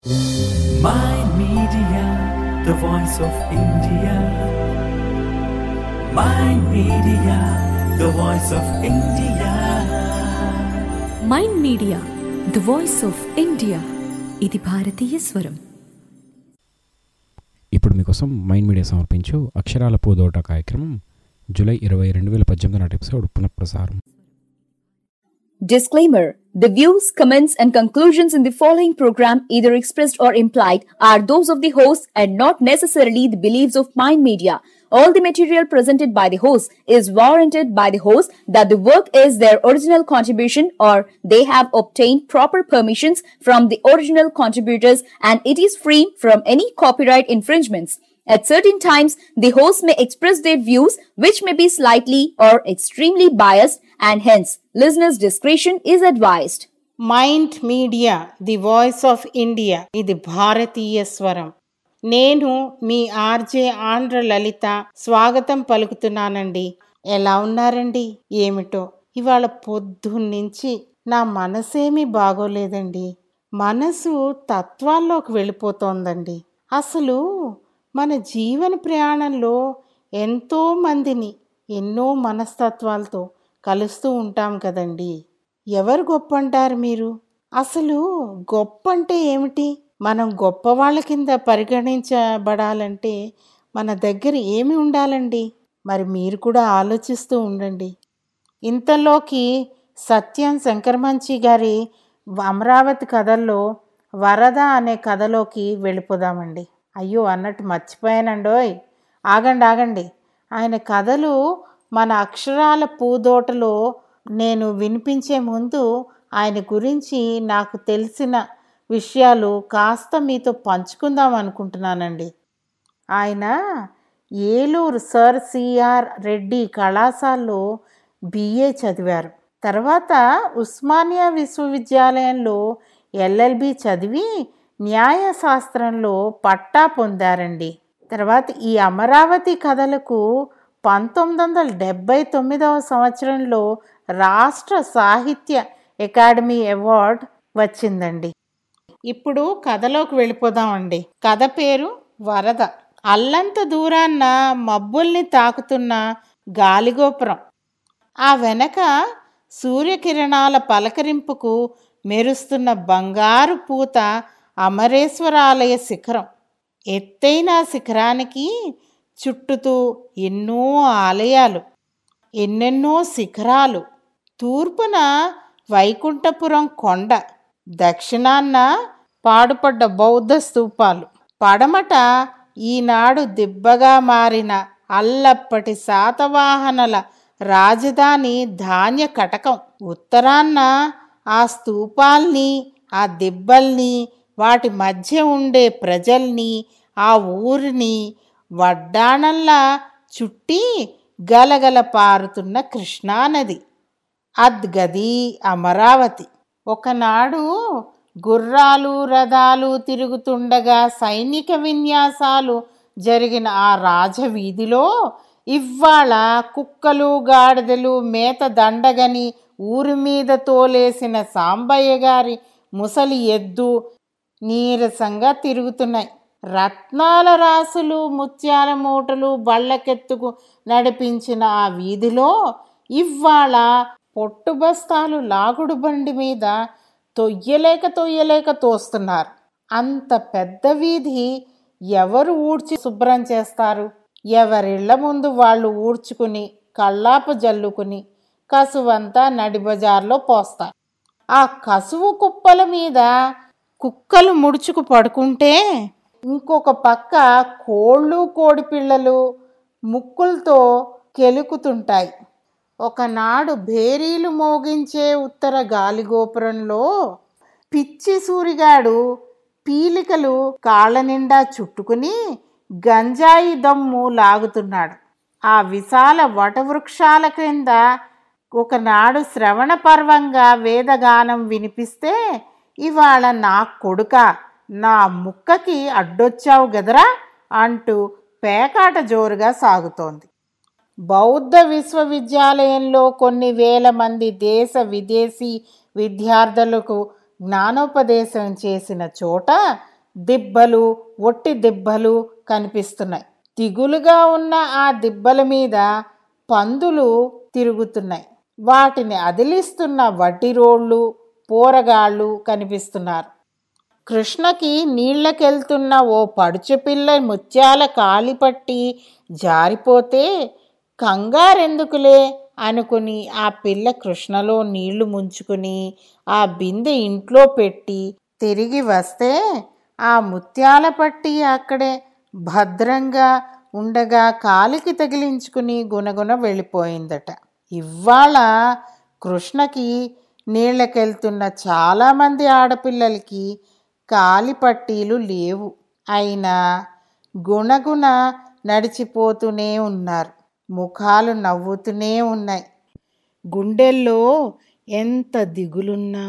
My Media, the voice of India. My Media, the voice of India. Mind Media the voice of India ఇది భారతీయ స్వరం ఇప్పుడు మీకోసం mind media సమర్పించు అక్షరాల పూదోట కార్యక్రమం జూలై ఇరవై రెండు వేల పద్దెనిమిది నాటి ఎపిసోడ్ పునఃప్రసారం Disclaimer The views, comments, and conclusions in the following program, either expressed or implied, are those of the host and not necessarily the beliefs of Mind Media. All the material presented by the host is warranted by the host that the work is their original contribution or they have obtained proper permissions from the original contributors and it is free from any copyright infringements. At certain times, the host may express their views which may be slightly or extremely biased and hence listeners' discretion is advised. Mind Media the voice of India ఇది భారతీయ స్వరం నేను మీ RJ Andhra లలిత స్వాగతం పలుకుతున్నానండి ఎలా ఉన్నారండి ఏమిటో ఇవాళ పొద్దున్నుంచి నా మనసేమీ బాగోలేదండి మనసు తత్వాల్లోకి వెళ్ళిపోతోందండి అసలు మన జీవన ప్రయాణంలో ఎంతో మందిని ఎన్నో మనస్తత్వాలతో కలుస్తూ ఉంటాం కదండి ఎవరు గొప్ప అంటారు మీరు అసలు గొప్ప అంటే ఏమిటి మనం గొప్ప వాళ్ళ కింద పరిగణించబడాలంటే మన దగ్గర ఏమి ఉండాలండి మరి మీరు కూడా ఆలోచిస్తూ ఉండండి ఇంతలోకి సత్యం శంకరమంచి గారి అమరావతి కథల్లో వరద అనే కథలోకి వెళ్ళిపోదామండి అయ్యో అన్నట్టు మర్చిపోయానండోయ్ ఆగండి ఆగండి ఆయన కథలు మన అక్షరాల పూదోటలో నేను వినిపించే ముందు ఆయన గురించి నాకు తెలిసిన విషయాలు కాస్త మీతో పంచుకుందాం అనుకుంటున్నానండి ఆయన ఏలూరు సర్ సిఆర్ రెడ్డి కళాశాలలో బిఏ చదివారు తర్వాత ఉస్మానియా విశ్వవిద్యాలయంలో ఎల్ఎల్బి చదివి న్యాయశాస్త్రంలో పట్టా పొందారండి తర్వాత ఈ అమరావతి కథలకు పంతొమ్మిది వందల డెబ్భై తొమ్మిదవ సంవత్సరంలో రాష్ట్ర సాహిత్య అకాడమీ అవార్డ్ వచ్చిందండి ఇప్పుడు కథలోకి వెళ్ళిపోదామండి కథ పేరు వరద అల్లంత దూరాన్న మబ్బుల్ని తాకుతున్న గాలిగోపురం ఆ వెనక సూర్యకిరణాల పలకరింపుకు మెరుస్తున్న బంగారు పూత అమరేశ్వరాలయ శిఖరం ఎత్తైన శిఖరానికి చుట్టుతూ ఎన్నో ఆలయాలు ఎన్నెన్నో శిఖరాలు తూర్పున వైకుంఠపురం కొండ దక్షిణాన్న పాడుపడ్డ బౌద్ధ స్తూపాలు పడమట ఈనాడు దిబ్బగా మారిన అల్లప్పటి శాతవాహనల రాజధాని ధాన్య కటకం ఉత్తరాన్న ఆ స్తూపాల్ని ఆ దిబ్బల్ని వాటి మధ్య ఉండే ప్రజల్ని ఆ ఊరిని వడ్డాణంలా చుట్టి గలగల పారుతున్న కృష్ణానది అద్గది అమరావతి ఒకనాడు గుర్రాలు రథాలు తిరుగుతుండగా సైనిక విన్యాసాలు జరిగిన ఆ రాజవీధిలో ఇవ్వాళ కుక్కలు గాడిదలు మేత దండగని ఊరి మీద తోలేసిన సాంబయ్య గారి ముసలి ఎద్దు నీరసంగా తిరుగుతున్నాయి రత్నాల రాసులు ముత్యాల మూటలు బళ్ళకెత్తుకు నడిపించిన ఆ వీధిలో ఇవాళ పొట్టు బస్తాలు లాగుడు బండి మీద తొయ్యలేక తొయ్యలేక తోస్తున్నారు అంత పెద్ద వీధి ఎవరు ఊడ్చి శుభ్రం చేస్తారు ఎవరిళ్ల ముందు వాళ్ళు ఊడ్చుకుని కళ్ళాపు జల్లుకుని కసువంతా నడి బజార్లో పోస్తారు ఆ కసువు కుప్పల మీద కుక్కలు ముడుచుకు పడుకుంటే ఇంకొక పక్క కోళ్ళు కోడిపిల్లలు ముక్కులతో కెలుకుతుంటాయి ఒకనాడు భేరీలు మోగించే ఉత్తర గాలిగోపురంలో పిచ్చి సూరిగాడు పీలికలు కాళ్ళ నిండా చుట్టుకుని గంజాయి దమ్ము లాగుతున్నాడు ఆ విశాల వటవృక్షాల క్రింద ఒకనాడు శ్రవణ పర్వంగా వేదగానం వినిపిస్తే ఇవాళ నా కొడుక నా ముక్కకి అడ్డొచ్చావు గదరా అంటూ పేకాట జోరుగా సాగుతోంది బౌద్ధ విశ్వవిద్యాలయంలో కొన్ని వేల మంది దేశ విదేశీ విద్యార్థులకు జ్ఞానోపదేశం చేసిన చోట దిబ్బలు ఒట్టి దిబ్బలు కనిపిస్తున్నాయి దిగులుగా ఉన్న ఆ దిబ్బల మీద పందులు తిరుగుతున్నాయి వాటిని అదిలిస్తున్న వడ్డీ రోళ్ళు పోరగాళ్ళు కనిపిస్తున్నారు కృష్ణకి నీళ్ళకెళ్తున్న ఓ పడుచు పిల్ల ముత్యాల కాలిపట్టి జారిపోతే కంగారెందుకులే అనుకుని ఆ పిల్ల కృష్ణలో నీళ్లు ముంచుకుని ఆ బిందె ఇంట్లో పెట్టి తిరిగి వస్తే ఆ ముత్యాల పట్టి అక్కడే భద్రంగా ఉండగా కాలికి తగిలించుకుని గునగున వెళ్ళిపోయిందట ఇవాళ కృష్ణకి నీళ్ళకెళ్తున్న చాలామంది ఆడపిల్లలకి కాలి పట్టీలు లేవు అయినా గుణగుణ నడిచిపోతూనే ఉన్నారు ముఖాలు నవ్వుతూనే ఉన్నాయి గుండెల్లో ఎంత దిగులున్నా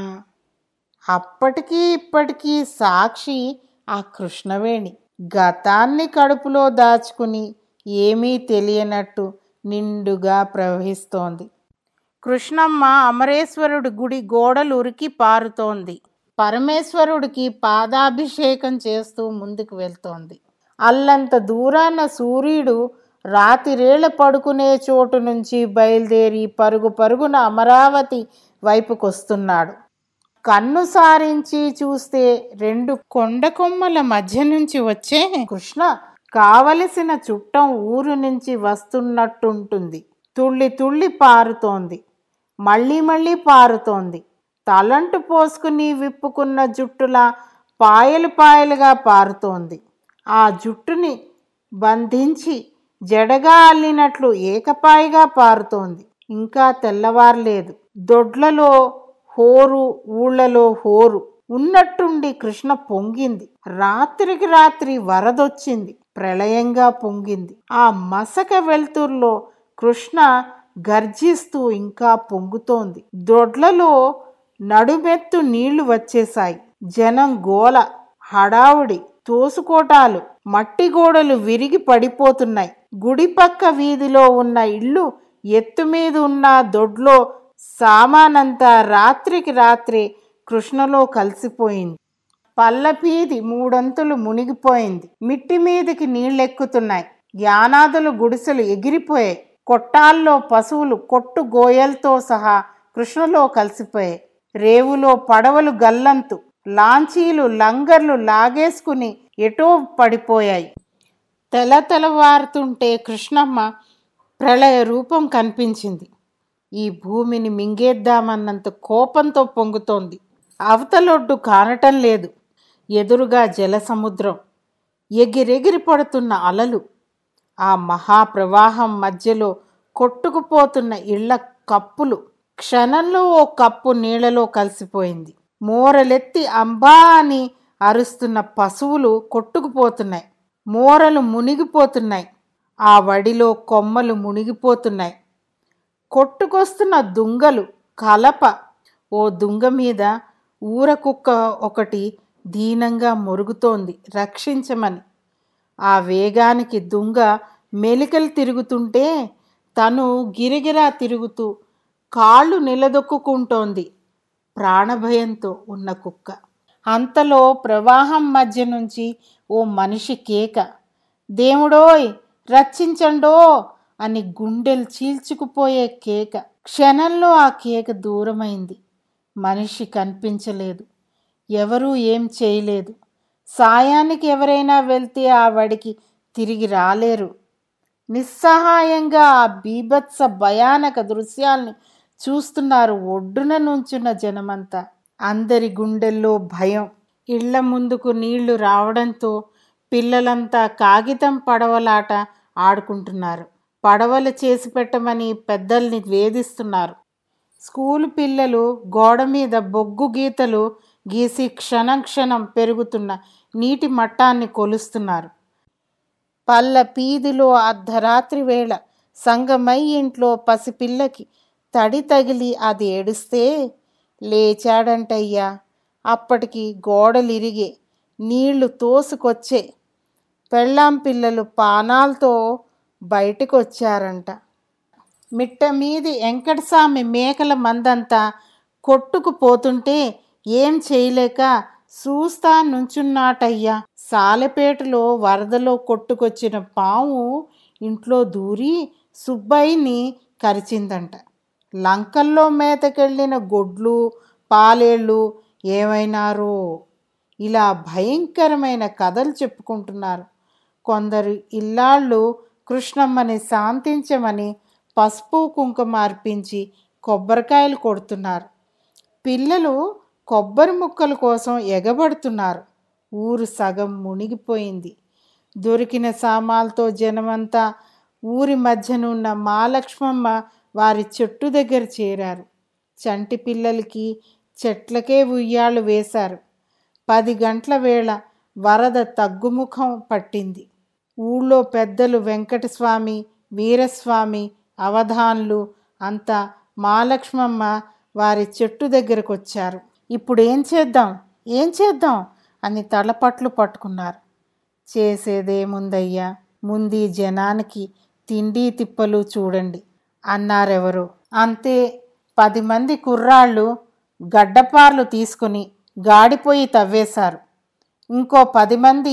అప్పటికీ ఇప్పటికీ సాక్షి ఆ కృష్ణవేణి గతాన్ని కడుపులో దాచుకుని ఏమీ తెలియనట్టు నిండుగా ప్రవహిస్తోంది కృష్ణమ్మ అమరేశ్వరుడి గుడి గోడలు ఉరికి పారుతోంది పరమేశ్వరుడికి పాదాభిషేకం చేస్తూ ముందుకు వెళ్తోంది అల్లంత దూరాన సూర్యుడు రాతిరేళ పడుకునే చోటు నుంచి బయలుదేరి పరుగు పరుగున అమరావతి వైపుకొస్తున్నాడు కన్ను సారించి చూస్తే రెండు కొండ కొమ్మల మధ్య నుంచి వచ్చే కృష్ణ కావలసిన చుట్టం ఊరు నుంచి వస్తున్నట్టుంటుంది తుళ్ళి తుళ్ళి పారుతోంది మళ్ళీ మళ్ళీ పారుతోంది తలంటు పోసుకుని విప్పుకున్న జుట్టులా పాయలు పాయలుగా పారుతోంది ఆ జుట్టుని బంధించి జడగా అల్లినట్లు ఏకపాయిగా పారుతోంది ఇంకా తెల్లవారలేదు దొడ్లలో హోరు ఊళ్ళలో హోరు ఉన్నట్టుండి కృష్ణ పొంగింది రాత్రికి రాత్రి వరదొచ్చింది ప్రళయంగా పొంగింది ఆ మసక వెలుతుర్లో కృష్ణ గర్జిస్తూ ఇంకా పొంగుతోంది దొడ్లలో నడుమెత్తు నీళ్లు వచ్చేశాయి జనం గోల హడావుడి తోసుకోటాలు మట్టి గోడలు విరిగి పడిపోతున్నాయి గుడి పక్క వీధిలో ఉన్న ఇల్లు ఎత్తు మీద ఉన్న దొడ్లో సామానంతా రాత్రికి రాత్రి కృష్ణలో కలిసిపోయింది పల్లపీది మూడంతులు మునిగిపోయింది మిట్టి మీదకి నీళ్ళెక్కుతున్నాయి యానాదులు గుడిసెలు ఎగిరిపోయాయి కొట్టాల్లో పశువులు కొట్టు గోయలతో సహా కృష్ణలో కలిసిపోయాయి రేవులో పడవలు గల్లంతు లాంచీలు లంగర్లు లాగేసుకుని ఎటో పడిపోయాయి తెల తెలవారుతుంటే కృష్ణమ్మ ప్రళయ రూపం కనిపించింది ఈ భూమిని మింగేద్దామన్నంత కోపంతో పొంగుతోంది అవతలొడ్డు కానటం లేదు ఎదురుగా జలసముద్రం ఎగిరెగిరి పడుతున్న అలలు ఆ మహాప్రవాహం మధ్యలో కొట్టుకుపోతున్న ఇళ్ల కప్పులు క్షణంలో ఓ కప్పు నీళ్లలో కలిసిపోయింది మోరలెత్తి అంబా అని అరుస్తున్న పశువులు కొట్టుకుపోతున్నాయి మోరలు మునిగిపోతున్నాయి ఆ వడిలో కొమ్మలు మునిగిపోతున్నాయి కొట్టుకొస్తున్న దుంగలు కలప ఓ దుంగ మీద ఊర కుక్క ఒకటి దీనంగా మొరుగుతోంది రక్షించమని ఆ వేగానికి దుంగ మెలికలు తిరుగుతుంటే తను గిరిగిరా తిరుగుతూ కాళ్ళు నిలదొక్కుంటోంది ప్రాణభయంతో ఉన్న కుక్క అంతలో ప్రవాహం మధ్య నుంచి ఓ మనిషి కేక దేవుడోయ్ రక్షించండో అని గుండెలు చీల్చుకుపోయే కేక క్షణంలో ఆ కేక దూరమైంది మనిషి కనిపించలేదు ఎవరూ ఏం చేయలేదు సాయానికి ఎవరైనా వెళ్తే ఆ వడికి తిరిగి రాలేరు నిస్సహాయంగా ఆ బీభత్స భయానక దృశ్యాల్ని చూస్తున్నారు ఒడ్డున నుంచున్న జనమంతా అందరి గుండెల్లో భయం ఇళ్ల ముందుకు నీళ్లు రావడంతో పిల్లలంతా కాగితం పడవలాట ఆడుకుంటున్నారు పడవలు చేసి పెట్టమని పెద్దల్ని వేధిస్తున్నారు స్కూలు పిల్లలు గోడ మీద బొగ్గు గీతలు గీసి క్షణం క్షణం పెరుగుతున్న నీటి మట్టాన్ని కొలుస్తున్నారు పల్ల పీదిలో అర్ధరాత్రి వేళ సంగమై ఇంట్లో పసిపిల్లకి తడి తగిలి అది ఏడుస్తే లేచాడంటయ్యా అప్పటికి గోడలిరిగే నీళ్లు తోసుకొచ్చే పెళ్ళాం పిల్లలు పానాలతో బయటకు వచ్చారంట మిట్ట మీది వెంకటస్వామి మేకల మందంతా కొట్టుకుపోతుంటే ఏం చేయలేక చూస్తా నుంచున్నాటయ్యా సాలెపేటలో వరదలో కొట్టుకొచ్చిన పాము ఇంట్లో దూరి సుబ్బయ్యని కరిచిందంట లంకల్లో మేతకెళ్ళిన గొడ్లు పాలేళ్ళు ఏమైనారో ఇలా భయంకరమైన కథలు చెప్పుకుంటున్నారు కొందరు ఇల్లాళ్ళు కృష్ణమ్మని శాంతించమని పసుపు కుంకుమ అర్పించి కొబ్బరికాయలు కొడుతున్నారు పిల్లలు కొబ్బరి ముక్కల కోసం ఎగబడుతున్నారు ఊరు సగం మునిగిపోయింది దొరికిన సామాలతో జనమంతా ఊరి మధ్యనున్న మాలక్ష్మమ్మ వారి చెట్టు దగ్గర చేరారు చంటి పిల్లలకి చెట్లకే ఉయ్యాలు వేశారు పది గంటల వేళ వరద తగ్గుముఖం పట్టింది ఊళ్ళో పెద్దలు వెంకటస్వామి వీరస్వామి అవధాన్లు అంతా మాలక్ష్మమ్మ వారి చెట్టు దగ్గరకు వచ్చారు ఇప్పుడు ఏం చేద్దాం ఏం చేద్దాం అని తలపట్లు పట్టుకున్నారు చేసేదేముందయ్యా ముందు ఈ జనానికి తిండి తిప్పలు చూడండి అన్నారెవరు అంతే పది మంది కుర్రాళ్ళు గడ్డపార్లు తీసుకుని గాడిపోయి తవ్వేశారు ఇంకో పది మంది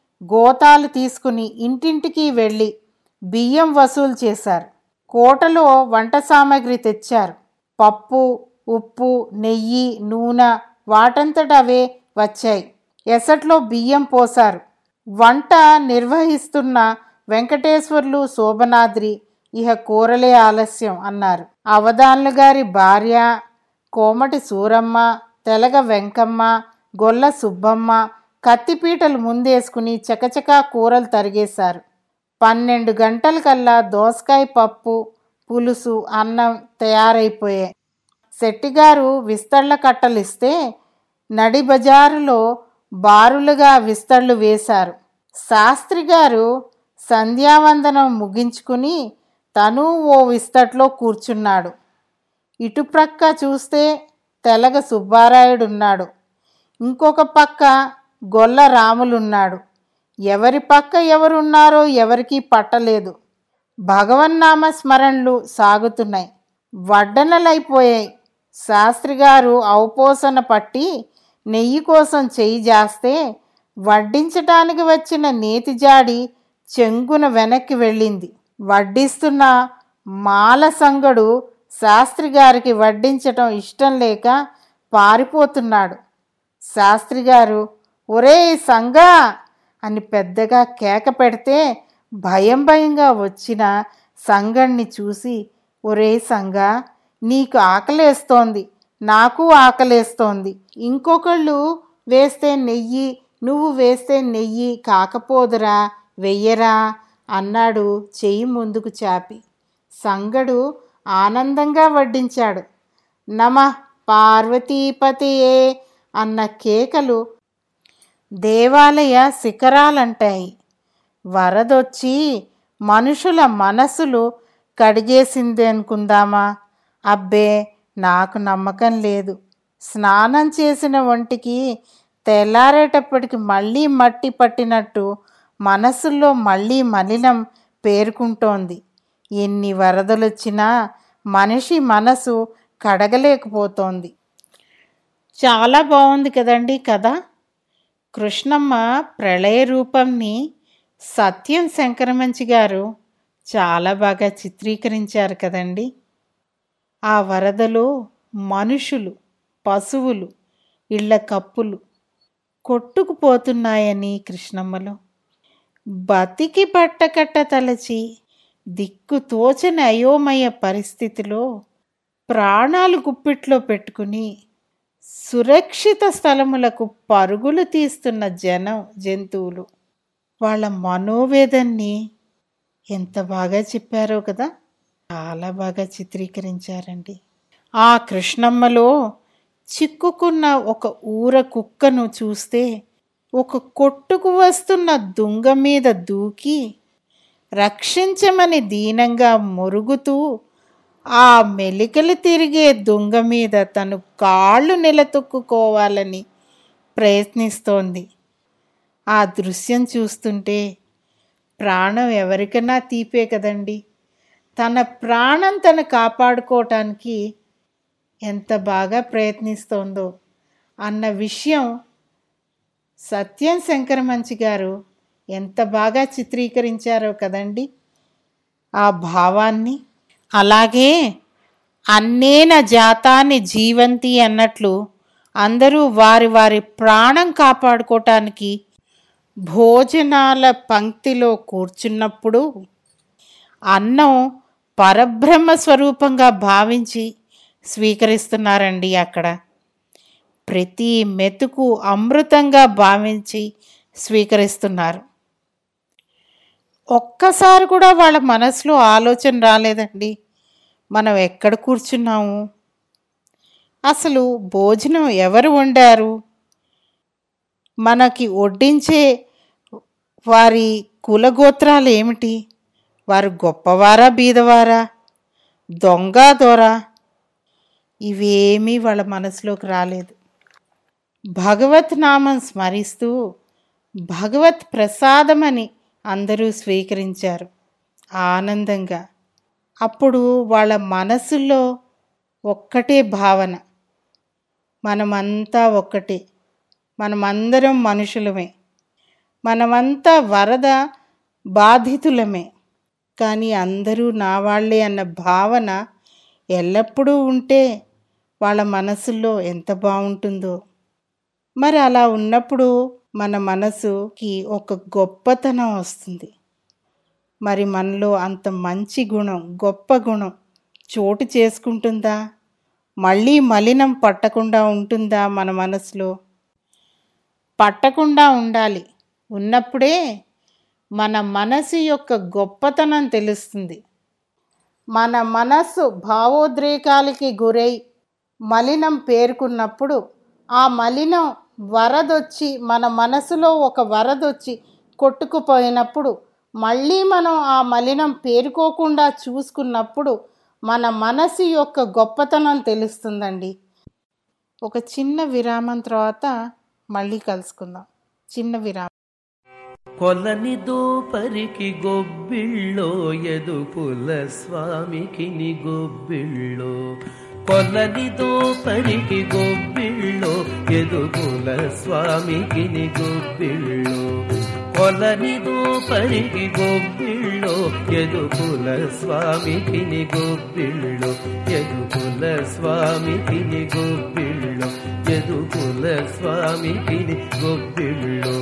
గోతాలు తీసుకుని ఇంటింటికి వెళ్ళి బియ్యం వసూలు చేశారు కోటలో వంట సామాగ్రి తెచ్చారు పప్పు ఉప్పు నెయ్యి నూనె వాటంతట అవే వచ్చాయి ఎసట్లో బియ్యం పోశారు వంట నిర్వహిస్తున్న వెంకటేశ్వర్లు శోభనాద్రి ఇహ కూరలే ఆలస్యం అన్నారు అవధాన్లు గారి భార్య కోమటి సూరమ్మ తెలగ వెంకమ్మ గొల్ల సుబ్బమ్మ కత్తిపీటలు ముందేసుకుని చకచకా కూరలు తరిగేశారు పన్నెండు గంటలకల్లా దోసకాయ పప్పు పులుసు అన్నం తయారైపోయాయి శెట్టిగారు విస్తళ్ళ కట్టలిస్తే నడి బజారులో బారులుగా విస్తళ్ళు వేశారు శాస్త్రి గారు సంధ్యావందనం ముగించుకుని తను ఓ విస్తట్లో కూర్చున్నాడు ఇటుప్రక్క చూస్తే తెలగ సుబ్బారాయుడున్నాడు ఇంకొక పక్క గొల్ల రాములున్నాడు ఎవరి పక్క ఎవరున్నారో ఎవరికీ పట్టలేదు భగవన్నామ స్మరణలు సాగుతున్నాయి వడ్డనలైపోయాయి శాస్త్రి గారు ఔపోసన పట్టి నెయ్యి కోసం చెయ్యి జాస్తే వడ్డించటానికి వచ్చిన నేతి జాడి చెంగున వెనక్కి వెళ్ళింది వడ్డిస్తున్న మాల సంగడు శాస్త్రి గారికి వడ్డించటం ఇష్టం లేక పారిపోతున్నాడు శాస్త్రి గారు ఒరే సంగా అని పెద్దగా కేక పెడితే భయం భయంగా వచ్చిన సంగణ్ణి చూసి ఒరే సంగా నీకు ఆకలేస్తోంది నాకు ఆకలేస్తోంది ఇంకొకళ్ళు వేస్తే నెయ్యి నువ్వు వేస్తే నెయ్యి కాకపోదురా వెయ్యరా అన్నాడు చెయ్యి ముందుకు చాపి సంగడు ఆనందంగా వడ్డించాడు నమ పార్వతీపతియే అన్న కేకలు దేవాలయ శిఖరాలంటాయి వరదొచ్చి మనుషుల మనసులు కడిగేసింది అనుకుందామా అబ్బే నాకు నమ్మకం లేదు స్నానం చేసిన ఒంటికి తెల్లారేటప్పటికి మళ్ళీ మట్టి పట్టినట్టు మనసుల్లో మళ్ళీ మలినం పేరుకుంటోంది ఎన్ని వరదలొచ్చినా మనిషి మనసు కడగలేకపోతోంది చాలా బాగుంది కదండి కథ కృష్ణమ్మ ప్రళయ రూపంని సత్యం శంకరమంచి గారు చాలా బాగా చిత్రీకరించారు కదండి ఆ వరదలో మనుషులు పశువులు ఇళ్ళ కప్పులు కొట్టుకుపోతున్నాయని కృష్ణమ్మలో బతికి పట్టకట్ట తలచి దిక్కు తోచని అయోమయ పరిస్థితిలో ప్రాణాలు గుప్పిట్లో పెట్టుకుని సురక్షిత స్థలములకు పరుగులు తీస్తున్న జనం జంతువులు వాళ్ళ మనోవేదన్ని ఎంత బాగా చెప్పారో కదా చాలా బాగా చిత్రీకరించారండి ఆ కృష్ణమ్మలో చిక్కుకున్న ఒక ఊర కుక్కను చూస్తే ఒక కొట్టుకు వస్తున్న దుంగ మీద దూకి రక్షించమని దీనంగా మొరుగుతూ ఆ మెలికలు తిరిగే దుంగ మీద తను కాళ్ళు నిలతొక్కుకోవాలని ప్రయత్నిస్తోంది ఆ దృశ్యం చూస్తుంటే ప్రాణం ఎవరికైనా తీపే కదండి తన ప్రాణం తను కాపాడుకోవటానికి ఎంత బాగా ప్రయత్నిస్తోందో అన్న విషయం సత్యం శంకరమంచి గారు ఎంత బాగా చిత్రీకరించారో కదండి ఆ భావాన్ని అలాగే అన్నేన జాతాన్ని జీవంతి అన్నట్లు అందరూ వారి వారి ప్రాణం కాపాడుకోవటానికి భోజనాల పంక్తిలో కూర్చున్నప్పుడు అన్నం పరబ్రహ్మ స్వరూపంగా భావించి స్వీకరిస్తున్నారండి అక్కడ ప్రతి మెతుకు అమృతంగా భావించి స్వీకరిస్తున్నారు ఒక్కసారి కూడా వాళ్ళ మనసులో ఆలోచన రాలేదండి మనం ఎక్కడ కూర్చున్నాము అసలు భోజనం ఎవరు వండారు మనకి వడ్డించే వారి కులగోత్రాలు ఏమిటి వారు గొప్పవారా బీదవారా దొంగ దొరా ఇవేమీ వాళ్ళ మనసులోకి రాలేదు భగవత్ నామం స్మరిస్తూ భగవత్ ప్రసాదమని అందరూ స్వీకరించారు ఆనందంగా అప్పుడు వాళ్ళ మనసులో ఒక్కటే భావన మనమంతా ఒక్కటే మనమందరం మనుషులమే మనమంతా వరద బాధితులమే కానీ అందరూ నా వాళ్ళే అన్న భావన ఎల్లప్పుడూ ఉంటే వాళ్ళ మనసుల్లో ఎంత బాగుంటుందో మరి అలా ఉన్నప్పుడు మన మనసుకి ఒక గొప్పతనం వస్తుంది మరి మనలో అంత మంచి గుణం గొప్ప గుణం చోటు చేసుకుంటుందా మళ్ళీ మలినం పట్టకుండా ఉంటుందా మన మనసులో పట్టకుండా ఉండాలి ఉన్నప్పుడే మన మనసు యొక్క గొప్పతనం తెలుస్తుంది మన మనస్సు భావోద్రేకాలకి గురై మలినం పేర్కొన్నప్పుడు ఆ మలినం వరదొచ్చి మన మనసులో ఒక వరదొచ్చి కొట్టుకుపోయినప్పుడు మళ్ళీ మనం ఆ మలినం పేరుకోకుండా చూసుకున్నప్పుడు మన మనసు యొక్క గొప్పతనం తెలుస్తుందండి ఒక చిన్న విరామం తర్వాత మళ్ళీ కలుసుకుందాం చిన్న విరామం కొలని దోపరికి గొబ్బిళ్ళో ఎదుపుల స్వామికి ని గొబ్బిళ్ళో కొలని దోపరికి గొబ్బిళ్ళో ఎదుపుల స్వామికి ని గొబ్బిళ్ళో కొలని దోపరికి గొబ్బిళ్ళో ఎదుపుల స్వామికి ని గొబ్బిళ్ళో ఎదుపుల స్వామికి ని గొబ్బిళ్ళో ఎదుపుల స్వామికి ని గొబ్బిళ్ళో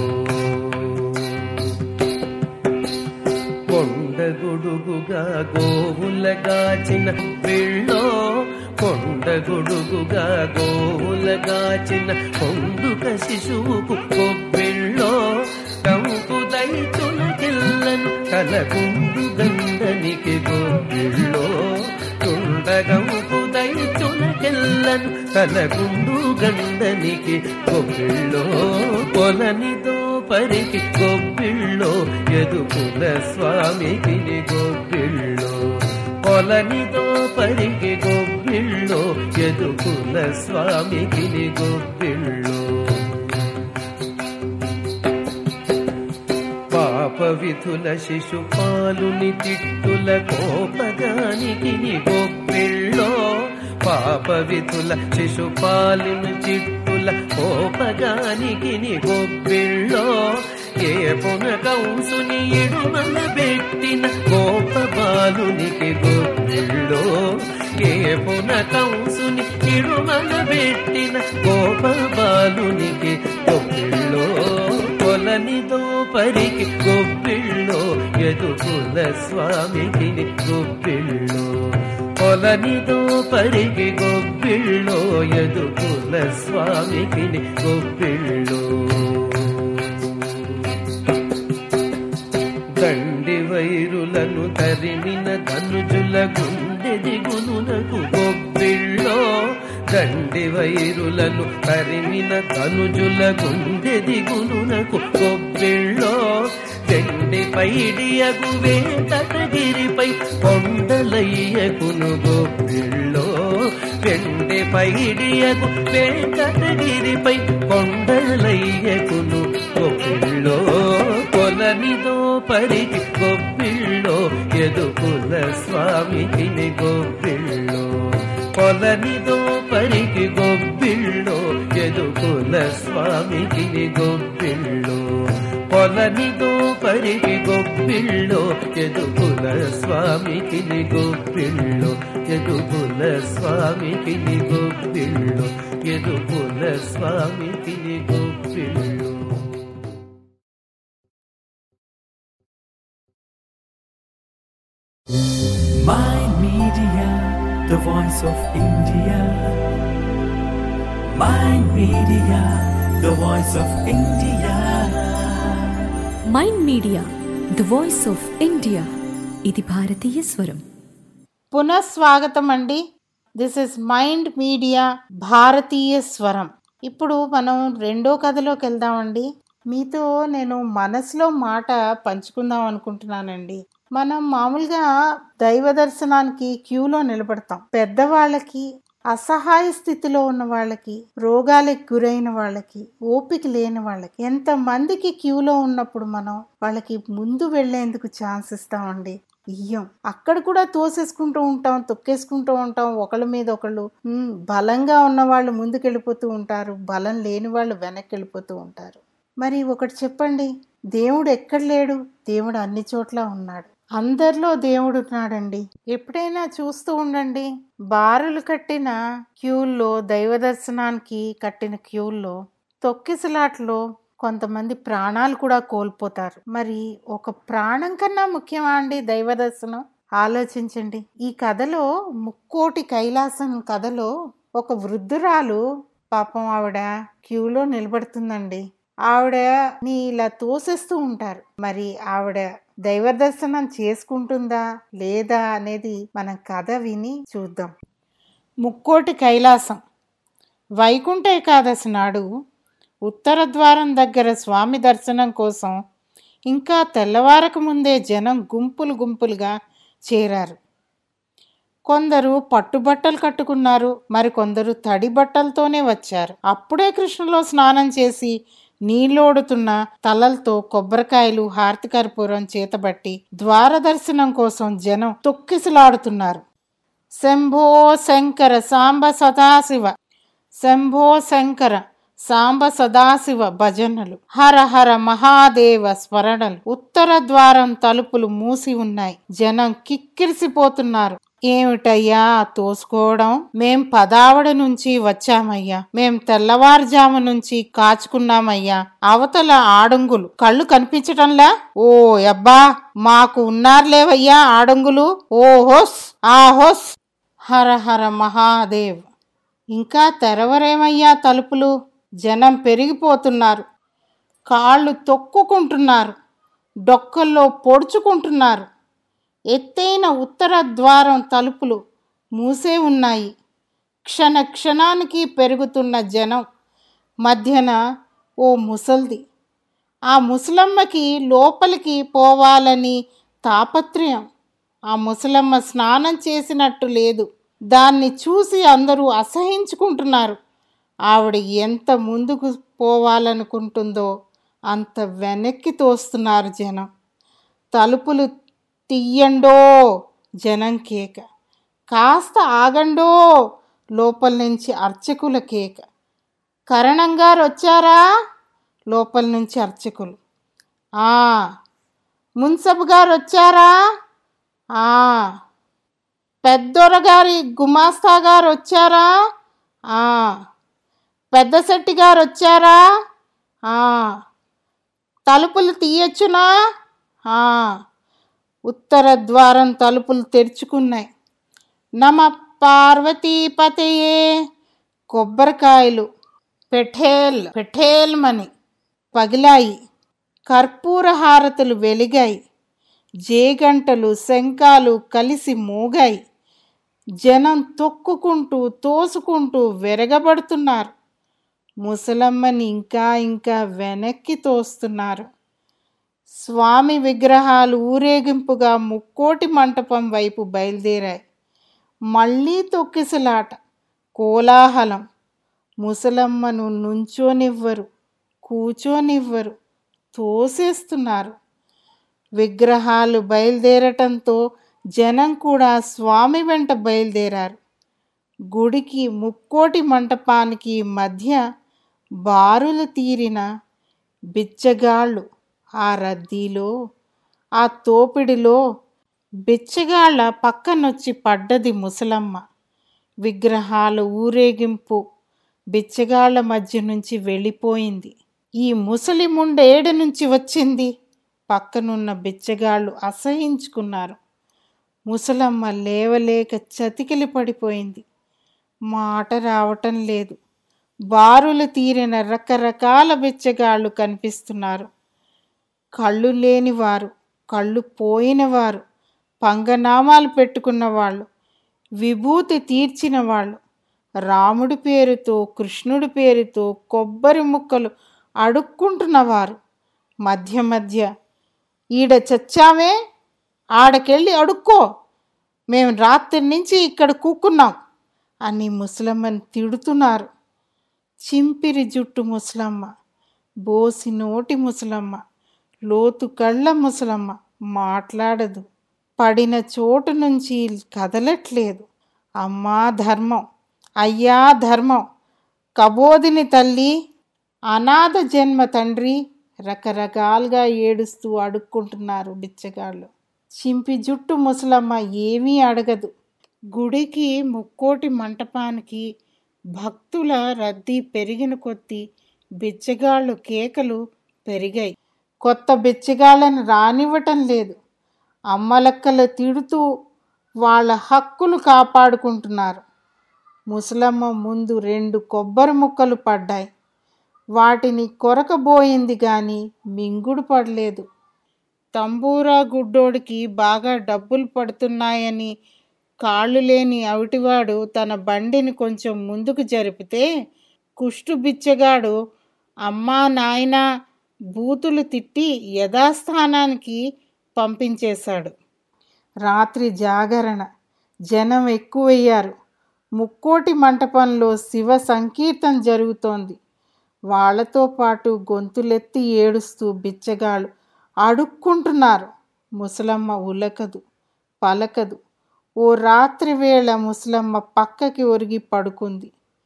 కొండగొడుగుగా గోవులగాచిన పిళ్ళో కొండగొడుగుగా గోవులగాచిన కొండుక శిశువుకు కొబ్బిళ్ళో కంపు దైతులకెల్లను కలకుండు గండనికి గొబ్బిళ్ళో తుండగంపు దైతులకెల్లను కలకుండు గండనికి గొబ్బిళ్ళో కొలనితో పరికి గొబ్బిళ్ళో ఎదుకుల స్వామికి గొబ్బిళ్ళో కొలనితో పరికి గొబ్బిళ్ళో ఎదుకుల స్వామికి గొబ్బిళ్ళో పాప విధుల శిశుపాలుని తిట్టుల కోపగానికి గొప్పిళ్ళో పాప విధుల శిశుపాలుని తిట్టుల కోపగానికి గొప్పిళ్ళో ఏ పున కంసుని ఇడుమల పెట్టిన కోప బాలునికి గొప్పిళ్ళో ఏ పున కంసుని ఇడుమల పెట్టిన కోప బాలునికి గొప్పిళ్ళో కొలనిదో పరికి గొప్పిళ్ళో ఎదుకుల స్వామికి గొప్పిళ్ళో కొలనిదో పరికి గొప్పిళ్ళో ఎదుకుల స్వామికి గొప్పిళ్ళో దండి వైరులను తరిమిన ధనుజుల గుండె దిగునునకు గొప్పిళ్ళో దండి వైరులను తరిమిన తనుజుల గుండె దిగునునకు గొప్పిళ్ళో దండి పైడియగు వేంకటగిరిపై కొండలయ్యకును గొప్పిళ్ళో వెండి పైడియగు వెంకటగిరిపై కొండలయ్యకును గొప్పిళ్ళో కొలనిదో పరికి గొప్పిళ్ళో ఎదుకుల స్వామికి గొప్పిళ్ళో కొలనిదో పరికి గొప్పిళ్ళో ఎదుకుల స్వామి స్వామికి గొబ్బిళ్ళు పొలనిదో పరికి గొబ్బిళ్ళు ఎదుగుల స్వామికి గొబ్బిళ్ళు ఎదుగుల స్వామికి గొబ్బిళ్ళు ఎదుగుల స్వామికి గొబ్బిళ్ళు My Media, the voice of India. My Media, the voice of India. Mind Media the voice of India ఇది భారతీయ స్వరం పునఃస్వాగతం అండి దిస్ ఇస్ మైండ్ మీడియా భారతీయ స్వరం ఇప్పుడు మనం రెండో కథలోకి వెళ్దామండి మీతో నేను మనసులో మాట పంచుకుందాం అనుకుంటున్నానండి మనం మామూలుగా దైవ దర్శనానికి క్యూలో నిలబడతాం పెద్దవాళ్ళకి అసహాయ స్థితిలో ఉన్న వాళ్ళకి రోగాలకు గురైన వాళ్ళకి ఓపిక లేని వాళ్ళకి ఎంత మందికి క్యూలో ఉన్నప్పుడు మనం వాళ్ళకి ముందు వెళ్లేందుకు ఛాన్స్ ఇస్తామండి ఇయ్యం అక్కడ కూడా తోసేసుకుంటూ ఉంటాం తొక్కేసుకుంటూ ఉంటాం ఒకళ్ళ మీద ఒకళ్ళు ఉమ్, బలంగా ఉన్న వాళ్ళు ముందుకెళ్ళిపోతూ ఉంటారు బలం లేని వాళ్ళు వెనక్కి వెళ్ళిపోతూ ఉంటారు మరి ఒకటి చెప్పండి దేవుడు ఎక్కడ లేడు దేవుడు అన్ని చోట్ల ఉన్నాడు అందరిలో దేవుడు ఉన్నాడండి ఎప్పుడైనా చూస్తూ ఉండండి బారులు కట్టిన క్యూల్లో దైవ దర్శనానికి కట్టిన క్యూల్లో తొక్కిసలాట్లో కొంతమంది ప్రాణాలు కూడా కోల్పోతారు మరి ఒక ప్రాణం కన్నా ముఖ్యమా అండి దైవ దర్శనం ఆలోచించండి ఈ కథలో ముక్కోటి కైలాసం కథలో ఒక వృద్ధురాలు పాపం ఆవిడ క్యూలో నిలబడుతుందండి ఆవిడ ని ఇలా తోసేస్తూ ఉంటారు మరి ఆవిడ దైవ దర్శనం చేసుకుంటుందా లేదా అనేది మనం కథ విని చూద్దాం ముక్కోటి కైలాసం వైకుంఠ ఏకాదశి నాడు ఉత్తర ద్వారం దగ్గర స్వామి దర్శనం కోసం ఇంకా తెల్లవారక ముందే జనం గుంపులు గుంపులుగా చేరారు కొందరు పట్టుబట్టలు కట్టుకున్నారు మరికొందరు తడి బట్టలతోనే వచ్చారు అప్పుడే కృష్ణలో స్నానం చేసి నీళ్ళోడుతున్న తలలతో కొబ్బరికాయలు హారతి కర్పూరం చేతబట్టి ద్వార దర్శనం కోసం జనం తొక్కిసలాడుతున్నారు శంభో శంకర సాంబ సదాశివ శంభో శంకర సాంబ సదాశివ భజనలు హర హర మహాదేవ స్మరణలు ఉత్తర ద్వారం తలుపులు మూసి ఉన్నాయి జనం కిక్కిరిసిపోతున్నారు ఏమిటయ్యా తోసుకోవడం మేం పదావడ నుంచి వచ్చామయ్యా మేం తెల్లవారుజాము నుంచి కాచుకున్నామయ్యా అవతల ఆడంగులు కళ్ళు కనిపించటంలా ఓ అబ్బా మాకు ఉన్నారులేవయ్యా ఆడంగులు ఓ హోస్ ఆ హోస్ హర హర మహాదేవ్ ఇంకా తెరవరేమయ్యా తలుపులు జనం పెరిగిపోతున్నారు కాళ్ళు తొక్కుకుంటున్నారు డొక్కల్లో పొడుచుకుంటున్నారు ఎత్తైన ఉత్తర ద్వారం తలుపులు మూసే ఉన్నాయి క్షణ క్షణానికి పెరుగుతున్న జనం మధ్యన ఓ ముసల్ది ఆ ముసలమ్మకి లోపలికి పోవాలని తాపత్రయం ఆ ముసలమ్మ స్నానం చేసినట్టు లేదు దాన్ని చూసి అందరూ అసహించుకుంటున్నారు ఆవిడ ఎంత ముందుకు పోవాలనుకుంటుందో అంత వెనక్కి తోస్తున్నారు జనం తలుపులు తీయండో జనం కేక కాస్త ఆగండో లోపల నుంచి అర్చకుల కేక కరణం గారు వచ్చారా లోపల నుంచి అర్చకులు ఆ మున్సబ్ గారు వచ్చారా ఆ పెద్దొర గారి గుమాస్తా గారు వచ్చారా ఆ పెద్ద శెట్టి గారు వచ్చారా ఆ తలుపులు తీయచ్చునా ఆ ఉత్తర ద్వారం తలుపులు తెరుచుకున్నాయి నమ పార్వతీపతయే కొబ్బరికాయలు పెఠేల్ పెఠేల్మని పగిలాయి కర్పూర హారతులు వెలిగాయి జేగంటలు శంఖాలు కలిసి మోగాయి జనం తొక్కుకుంటూ తోసుకుంటూ వెరగబడుతున్నారు ముసలమ్మని ఇంకా ఇంకా వెనక్కి తోస్తున్నారు స్వామి విగ్రహాలు ఊరేగింపుగా ముక్కోటి మంటపం వైపు బయలుదేరాయి మళ్ళీ తొక్కిసలాట కోలాహలం ముసలమ్మను నుంచోనివ్వరు కూచోనివ్వరు తోసేస్తున్నారు విగ్రహాలు బయలుదేరటంతో జనం కూడా స్వామి వెంట బయలుదేరారు గుడికి ముక్కోటి మంటపానికి మధ్య బారులు తీరిన బిచ్చగాళ్ళు ఆ రద్దీలో ఆ తోపిడిలో బిచ్చగాళ్ళ పక్కనొచ్చి పడ్డది ముసలమ్మ విగ్రహాల ఊరేగింపు బిచ్చగాళ్ళ మధ్య నుంచి వెళ్ళిపోయింది ఈ ముసలి ముండేడు నుంచి వచ్చింది పక్కనున్న బిచ్చగాళ్ళు అసహించుకున్నారు ముసలమ్మ లేవలేక చతికిలి పడిపోయింది మాట రావటం లేదు బారులు తీరిన రకరకాల బిచ్చగాళ్ళు కనిపిస్తున్నారు కళ్ళు లేనివారు కళ్ళు పోయినవారు పంగనామాలు పెట్టుకున్న వాళ్ళు విభూతి తీర్చిన వాళ్ళు రాముడి పేరుతో కృష్ణుడి పేరుతో కొబ్బరి ముక్కలు అడుక్కుంటున్నవారు మధ్య మధ్య ఈడ చచ్చామే ఆడకెళ్ళి అడుక్కో మేము రాత్రి నుంచి ఇక్కడ కూకున్నాం అని ముసలమ్మని తిడుతున్నారు చింపిరి జుట్టు ముసలమ్మ బోసి నోటి ముసలమ్మ లోతు కళ్ళ ముసలమ్మ మాట్లాడదు పడిన చోటు నుంచి కదలట్లేదు అమ్మా ధర్మం అయ్యా ధర్మం కబోదిని తల్లి అనాథ జన్మ తండ్రి రకరకాలుగా ఏడుస్తూ అడుక్కుంటున్నారు బిచ్చగాళ్ళు చింపి జుట్టు ముసలమ్మ ఏమీ అడగదు గుడికి ముక్కోటి మంటపానికి భక్తుల రద్దీ పెరిగిన కొద్దీ బిచ్చగాళ్ళు కేకలు పెరిగాయి కొత్త బిచ్చగాళ్ళని రానివ్వటం లేదు అమ్మలక్కలు తిడుతూ వాళ్ళ హక్కులు కాపాడుకుంటున్నారు ముసలమ్మ ముందు రెండు కొబ్బరి ముక్కలు పడ్డాయి వాటిని కొరకబోయింది కానీ మింగుడు పడలేదు తంబూరా గుడ్డోడికి బాగా డబ్బులు పడుతున్నాయని కాళ్ళు లేని అవిటివాడు తన బండిని కొంచెం ముందుకు జరిపితే కుష్టు బిచ్చగాడు అమ్మా నాయనా బూతులు తిట్టి యథాస్థానానికి పంపించేశాడు రాత్రి జాగరణ జనం ఎక్కువయ్యారు ముక్కోటి మంటపంలో శివ సంకీర్తన జరుగుతోంది వాళ్ళతో పాటు గొంతులెత్తి ఏడుస్తూ బిచ్చగాళ్ళు అడుక్కుంటున్నారు ముసలమ్మ ఉలకదు పలకదు ఓ రాత్రి వేళ ముసలమ్మ పక్కకి ఒరిగి పడుకుంది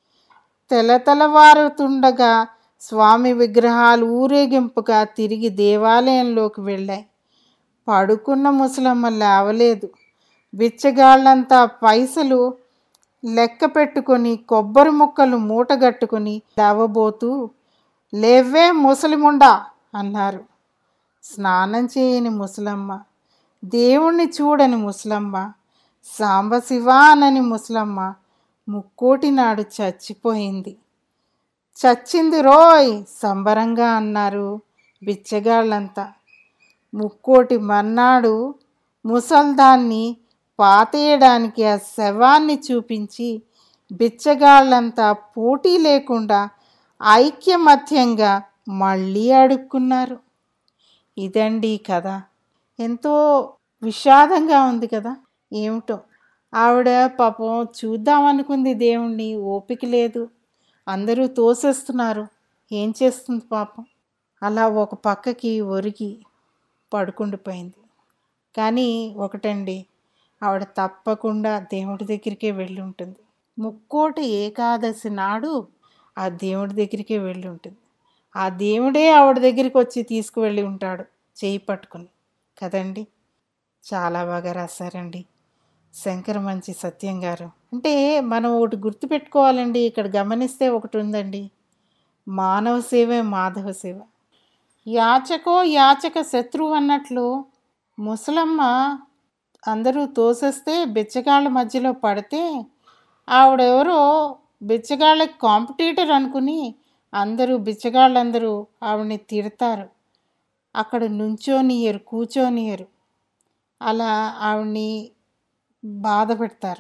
తెలతెలవారుతుండగా స్వామి విగ్రహాలు ఊరేగింపుగా తిరిగి దేవాలయంలోకి వెళ్ళాయి పడుకున్న ముసలమ్మ లేవలేదు బిచ్చగాళ్ళంతా పైసలు లెక్క పెట్టుకొని కొబ్బరి ముక్కలు మూటగట్టుకుని లేవబోతూ లేవే ముసలిముండా అన్నారు స్నానం చేయని ముసలమ్మ దేవుణ్ణి చూడని ముసలమ్మ సాంబశివ అనని ముసలమ్మ ముక్కోటి నాడు చచ్చిపోయింది చచ్చింది రోయ్ సంబరంగా అన్నారు బిచ్చగాళ్ళంతా ముక్కోటి మర్నాడు ముసల్దాన్ని పాతేయడానికి ఆ శవాన్ని చూపించి బిచ్చగాళ్ళంతా పోటీ లేకుండా ఐక్యమత్యంగా మళ్ళీ అడుక్కున్నారు ఇదండి కథ ఎంతో విషాదంగా ఉంది కదా ఏమిటో ఆవిడ పాపం చూద్దామనుకుంది దేవుణ్ణి ఓపిక లేదు అందరూ తోసేస్తున్నారు ఏం చేస్తుంది పాపం అలా ఒక పక్కకి ఒరిగి పడుకుండిపోయింది కానీ ఒకటండి ఆవిడ తప్పకుండా దేవుడి దగ్గరికే వెళ్ళి ఉంటుంది ముక్కోటి ఏకాదశి నాడు ఆ దేవుడి దగ్గరికే వెళ్ళి ఉంటుంది ఆ దేవుడే ఆవిడ దగ్గరికి వచ్చి తీసుకువెళ్ళి ఉంటాడు చేయి పట్టుకుని కదండి చాలా బాగా రాశారండి శంకర మంచి సత్యం గారు అంటే మనం ఒకటి గుర్తుపెట్టుకోవాలండి ఇక్కడ గమనిస్తే ఒకటి ఉందండి మానవ సేవే మాధవ సేవ యాచకో యాచక శత్రువు అన్నట్లు ముసలమ్మ అందరూ తోసేస్తే బిచ్చగాళ్ళ మధ్యలో పడితే ఆవిడెవరో బిచ్చగాళ్ళకి కాంపిటీటర్ అనుకుని అందరూ బిచ్చగాళ్ళందరూ ఆవిడని తిడతారు అక్కడ నుంచోనియరు కూర్చోనియరు అలా ఆవిడ్ని బాధ పెడతారు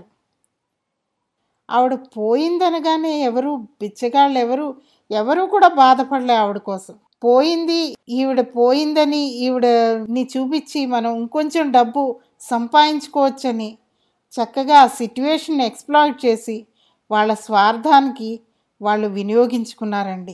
ఆవిడ పోయిందనగానే ఎవరు బిచ్చగాళ్ళు ఎవరు ఎవరు కూడా బాధపడలే ఆవిడ కోసం పోయింది ఈవిడ పోయిందని ఈవిడని చూపించి మనం ఇంకొంచెం డబ్బు సంపాదించుకోవచ్చని చక్కగా ఆ సిట్యువేషన్ ఎక్స్ప్లాయిట్ చేసి వాళ్ళ స్వార్థానికి వాళ్ళు వినియోగించుకున్నారండి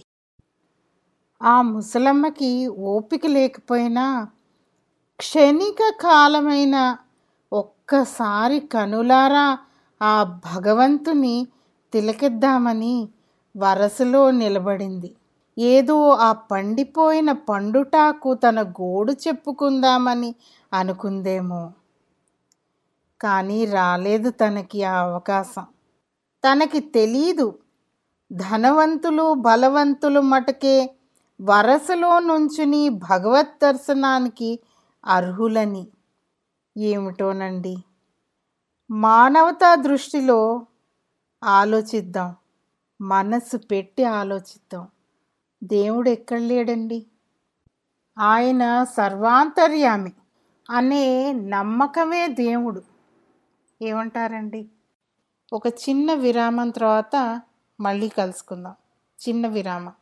ఆ ముసలమ్మకి ఓపిక లేకపోయినా క్షణిక కాలమైన ఒక్కసారి కనులారా ఆ భగవంతుని తిలకిద్దామని వరసలో నిలబడింది ఏదో ఆ పండిపోయిన పండుటాకు తన గోడు చెప్పుకుందామని అనుకుందేమో కానీ రాలేదు తనకి ఆ అవకాశం తనకి తెలీదు ధనవంతులు బలవంతులు మటుకే వరసలో నుంచుని భగవత్ దర్శనానికి అర్హులని ఏమిటోనండి మానవతా దృష్టిలో ఆలోచిద్దాం మనసు పెట్టి ఆలోచిద్దాం దేవుడు ఎక్కడ లేడండి ఆయన సర్వాంతర్యామి అనే నమ్మకమే దేవుడు ఏమంటారండి ఒక చిన్న విరామం తర్వాత మళ్ళీ కలుసుకుందాం చిన్న విరామం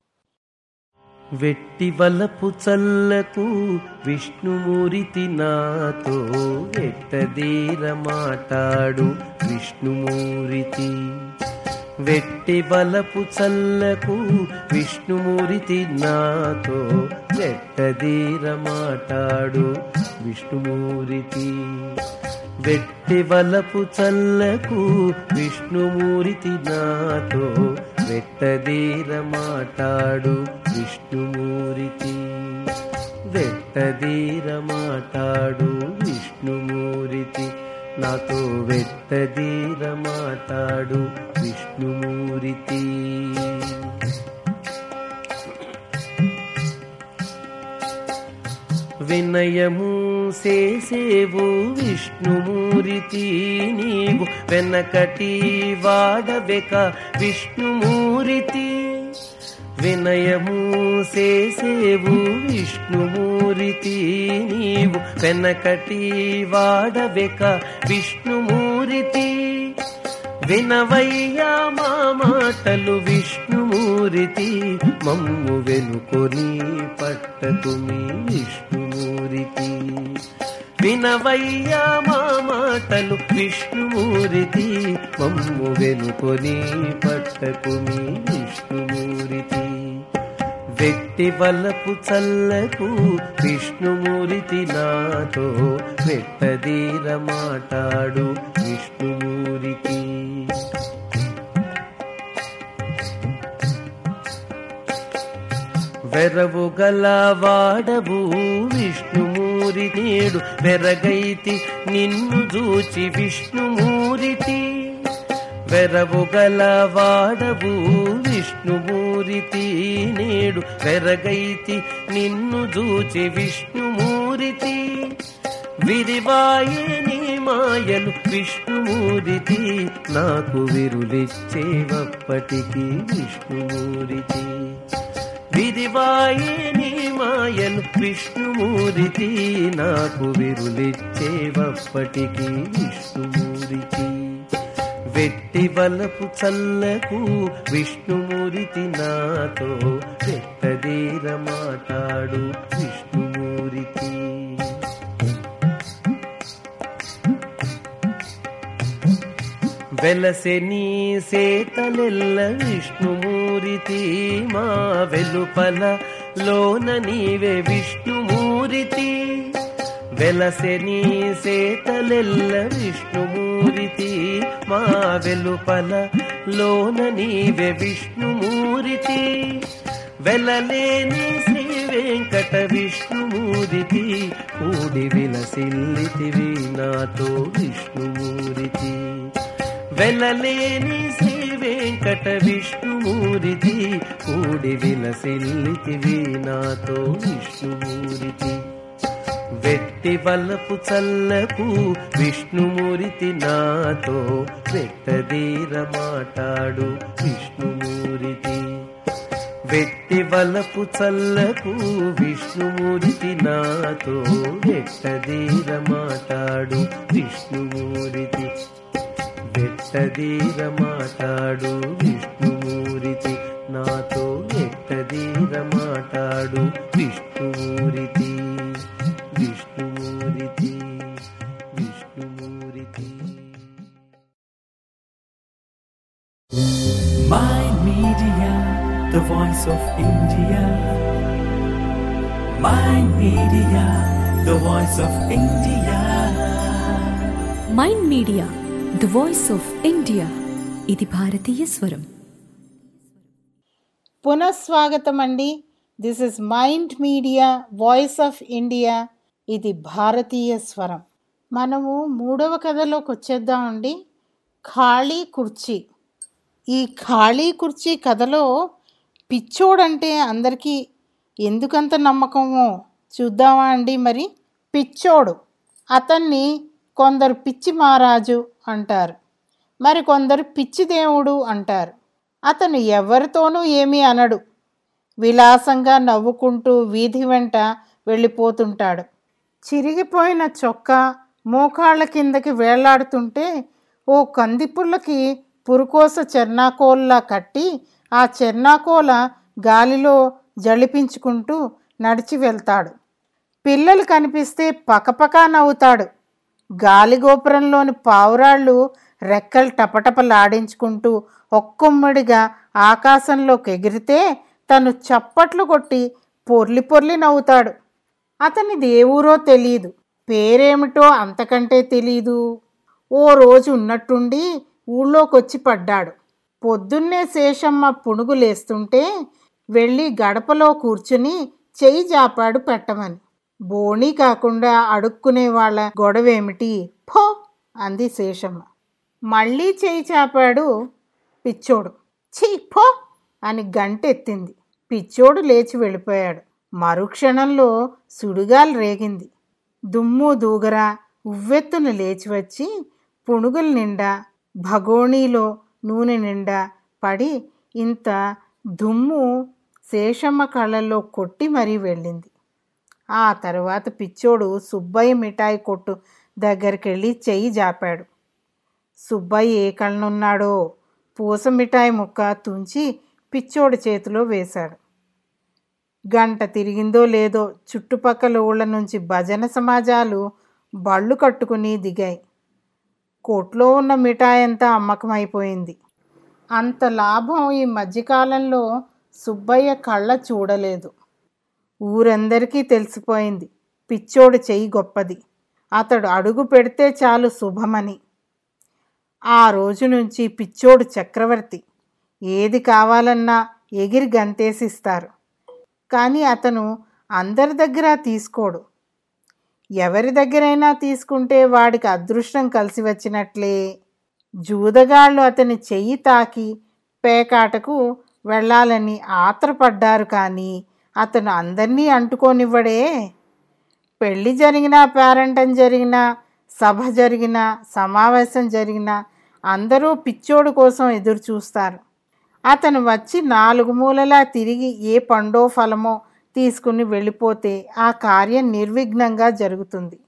వెట్టి వలపు చల్లకు విష్ణుమూరితి నాతో వెట్టదీర మాటాడు విష్ణుమూరితి వెట్టి వలపు చల్లకు విష్ణుమూరితి నాతో వెట్టదీర మాటాడు విష్ణుమూరితి వెట్టి వలపు చల్లకు విష్ణుమూరితి నాతో వెట్టదీర మాటాడు విష్ణుమూరితి వెట్టదీర మాటాడు విష్ణుమూరితి నాతో వెట్టదీర మాటాడు విష్ణుమూరితి వినయము చేసేవు విష్ణుమూరితి నీవు వెనకటి వాడబెక విష్ణుమూరితి వినయము చేసేవు విష్ణుమూరితి నీవు వెనకటి వాడబెక విష్ణుమూరితి వినవయ్యా మా మాటలు విష్ణుమూరితి మమ్ము వెనుకొని పట్టకుమి విష్ణుమూరితి వినవయ్యా మా మాటలు విష్ణుమూరితి మమ్ము వెనుకొని పట్టకుమి విష్ణుమూరితి వెట్టి వలపు చల్లకు విష్ణుమూరితి నాతో వెట్టదీర మాటాడు విష్ణుమూరితి వెరవు గల వాడవు విష్ణుమూరి నేడు వెరగైతి నిన్ను చూచి విష్ణుమూరితి వెరవు గల వాడవు విష్ణుమూరితి నేడు వెరగైతి నిన్ను చూచి విష్ణుమూరితి విరివాయే నీ మాయలు విష్ణుమూరితి నాకు విరులిచ్చేవప్పటికి విష్ణుమూరితి విరివాయే నీ మాయలు విష్ణుమూరితి నాకు విరులిచ్చేవప్పటికి విష్ణుమూరితి వెట్టి వలపు చల్లకు విష్ణుమూరితి నాతో వెట్టదీర మాటాడు విష్ణుమూరితి వెలసె నీ సేతలెల్ల విష్ణుమూరితి మా వెలుపల లోన నీవే విష్ణుమూరితి వెలసె నీ సేతలెల్ల విష్ణుమూరితి మా వెలుపల లోన నీవే విష్ణుమూరితి వెలలేని శ్రీ వెంకట విష్ణుమూరితి కూడి విలసిల్లితివి నాతో విష్ణుమూరితి వెలలేని శ్రీ వెంకట విష్ణుమూరితి కూడి విలసిల్లితివి నాతో విష్ణుమూరితి వెట్టి వలపు చల్లకు విష్ణుమూరితి నాతో వెట్టదీర మాటాడు విష్ణుమూరితి వెట్టి వలపు చల్లకు విష్ణుమూరితి నాతో వెట్టదీర మాటాడు విష్ణుమూరితి వెట్టదీర మాటాడు విష్ణుమూరితి నాతో వెట్టదీర మాటాడు Vishnumurthy Vishnumurthy Vishnumurthy My Media, the voice of India. My Media, the voice of India. Mind Media the voice of India ఇది భారతీయ స్వరం పునఃస్వాగతం అండి this is Mind Media voice of India ఇది భారతీయ స్వరం మనము మూడవ కథలోకి వచ్చేద్దామండి ఖాళీ కుర్చీ ఈ ఖాళీ కుర్చీ కథలో పిచ్చోడంటే అందరికీ ఎందుకంత నమ్మకమో చూద్దామా అండి మరి పిచ్చోడు అతన్ని కొందరు పిచ్చి మహారాజు అంటారు మరి కొందరు పిచ్చి దేవుడు అంటారు అతను ఎవరితోనూ ఏమీ అనడు విలాసంగా నవ్వుకుంటూ వీధి వెంట వెళ్ళిపోతుంటాడు చిరిగిపోయిన చొక్కా మోకాళ్ళ కిందకి వేలాడుతుంటే ఓ కందిపుల్లకి పురుకోస చెర్నాకోల్లా కట్టి ఆ చెర్నాకోల గాలిలో జళిపించుకుంటూ నడిచి వెళ్తాడు పిల్లలు కనిపిస్తే పకపకా నవ్వుతాడు గాలిగోపురంలోని పావురాళ్ళు రెక్కలు టపటపలాడించుకుంటూ ఒక్కొమ్మడిగా ఆకాశంలోకి ఎగిరితే తను చప్పట్లు కొట్టి పొర్లి పొర్లి నవ్వుతాడు అతనిది ఏ ఊరో తెలియదు పేరేమిటో అంతకంటే తెలీదు ఓ రోజు ఉన్నట్టుండి ఊళ్ళోకొచ్చి పడ్డాడు పొద్దున్నే శేషమ్మ పుణుగులేస్తుంటే వెళ్ళి గడపలో కూర్చుని చెయ్యి జాపాడు పెట్టమని బోణీ కాకుండా అడుక్కునే వాళ్ళ గొడవేమిటి ఫో అంది శేషమ్మ మళ్ళీ చెయ్యి చాపాడు పిచ్చోడు ఛీ ఫో అని గంటెత్తింది పిచ్చోడు లేచి వెళ్ళిపోయాడు మరుక్షణంలో సుడిగాలి రేగింది దుమ్ము దూగరా ఉవ్వెత్తున లేచి వచ్చి పుణుగుల నిండా భగోణీలో నూనె నిండా పడి ఇంత దుమ్ము శేషమ్మ కళ్ళల్లో కొట్టి మరీ వెళ్ళింది ఆ తర్వాత పిచ్చోడు సుబ్బయ్య మిఠాయి కొట్టు దగ్గరికి వెళ్ళి చెయ్యి జాపాడు సుబ్బయ్య ఏ కళ్ళనున్నాడో పూస మిఠాయి ముక్క తుంచి పిచ్చోడి చేతిలో వేశాడు గంట తిరిగిందో లేదో చుట్టుపక్కల ఊళ్ళ నుంచి భజన సమాజాలు బళ్ళు కట్టుకుని దిగాయి కోట్లో ఉన్న మిఠాయి అంతా అమ్మకమైపోయింది అంత లాభం ఈ మధ్యకాలంలో సుబ్బయ్య కళ్ళ చూడలేదు ఊరందరికీ తెలిసిపోయింది పిచ్చోడు చెయ్యి గొప్పది అతడు అడుగు పెడితే చాలు శుభమని ఆ రోజు నుంచి పిచ్చోడు చక్రవర్తి ఏది కావాలన్నా ఎగిరి గంతేసిస్తారు కానీ అతను అందరి దగ్గర తీసుకోడు ఎవరి దగ్గరైనా తీసుకుంటే వాడికి అదృష్టం కలిసి వచ్చినట్లే జూదగాళ్ళు అతని చెయ్యి తాకి పేకాటకు వెళ్ళాలని ఆత్రపడ్డారు కానీ అతను అందరినీ అంటుకోనివ్వడే పెళ్ళి జరిగినా పేరంటం జరిగినా సభ జరిగినా సమావేశం జరిగినా అందరూ పిచ్చోడు కోసం ఎదురు చూస్తారు అతను వచ్చి నాలుగు మూలలా తిరిగి ఏ పండో ఫలమో తీసుకుని వెళ్ళిపోతే ఆ కార్యం నిర్విఘ్నంగా జరుగుతుంది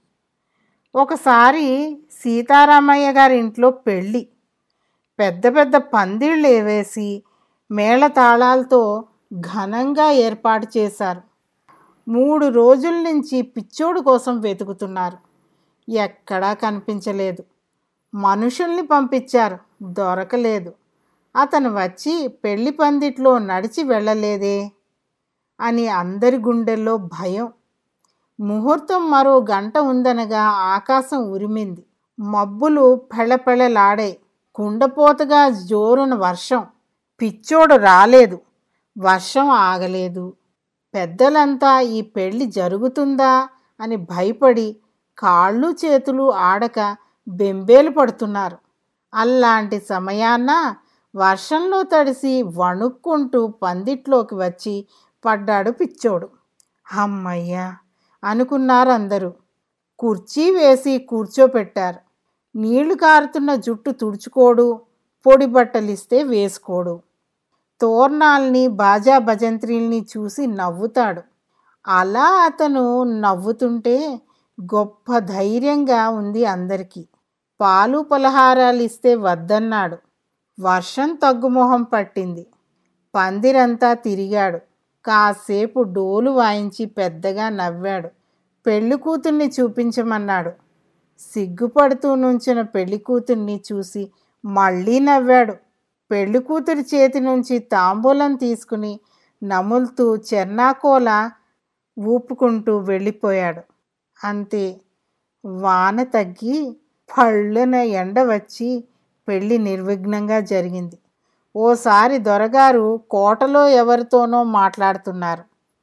ఒకసారి సీతారామయ్య గారి ఇంట్లో పెళ్ళి పెద్ద పెద్ద పందిళ్ళు వేసి మేళతాళాలతో ఘనంగా ఏర్పాటు చేశారు మూడు రోజుల నుంచి పిచ్చోడు కోసం వెతుకుతున్నారు ఎక్కడా కనిపించలేదు మనుషుల్ని పంపించారు దొరకలేదు అతను వచ్చి పెళ్లి పందిట్లో నడిచి వెళ్ళలేదే అని అందరి గుండెల్లో భయం ముహూర్తం మరో గంట ఉందనగా ఆకాశం ఉరిమింది మబ్బులు పెళపెళలాడాయి కుండపోతగా జోరున వర్షం పిచ్చోడు రాలేదు వర్షం ఆగలేదు పెద్దలంతా ఈ పెళ్లి జరుగుతుందా అని భయపడి కాళ్ళు చేతులు ఆడక బెంబేలు పడుతున్నారు అలాంటి సమయాన వర్షంలో తడిసి వణుక్కుంటూ పందిట్లోకి వచ్చి పడ్డాడు పిచ్చోడు అమ్మయ్యా అనుకున్నారు అందరూ కుర్చీ వేసి కూర్చోపెట్టారు నీళ్లు కారుతున్న జుట్టు తుడుచుకోడు పొడి బట్టలిస్తే వేసుకోడు తోర్నాల్ని బాజా భజంత్రీల్ని చూసి నవ్వుతాడు అలా అతను నవ్వుతుంటే గొప్ప ధైర్యంగా ఉంది అందరికీ పాలు పలహారాలు ఇస్తే వద్దన్నాడు వర్షం తగ్గుమొహం పట్టింది పందిరంతా తిరిగాడు కాసేపు డోలు వాయించి పెద్దగా నవ్వాడు పెళ్లి కూతుర్ని చూపించమన్నాడు సిగ్గుపడుతూ నుంచిన పెళ్లి కూతుర్ని చూసి మళ్ళీ నవ్వాడు పెళ్లి కూతురి చేతి నుంచి తాంబూలం తీసుకుని నములుతూ చెర్నాకోల ఊపుకుంటూ వెళ్ళిపోయాడు అంతే వాన తగ్గి పళ్ళున ఎండ వచ్చి పెళ్ళి నిర్విఘ్నంగా జరిగింది ఓసారి దొరగారు కోటలో ఎవరితోనో మాట్లాడుతున్నారు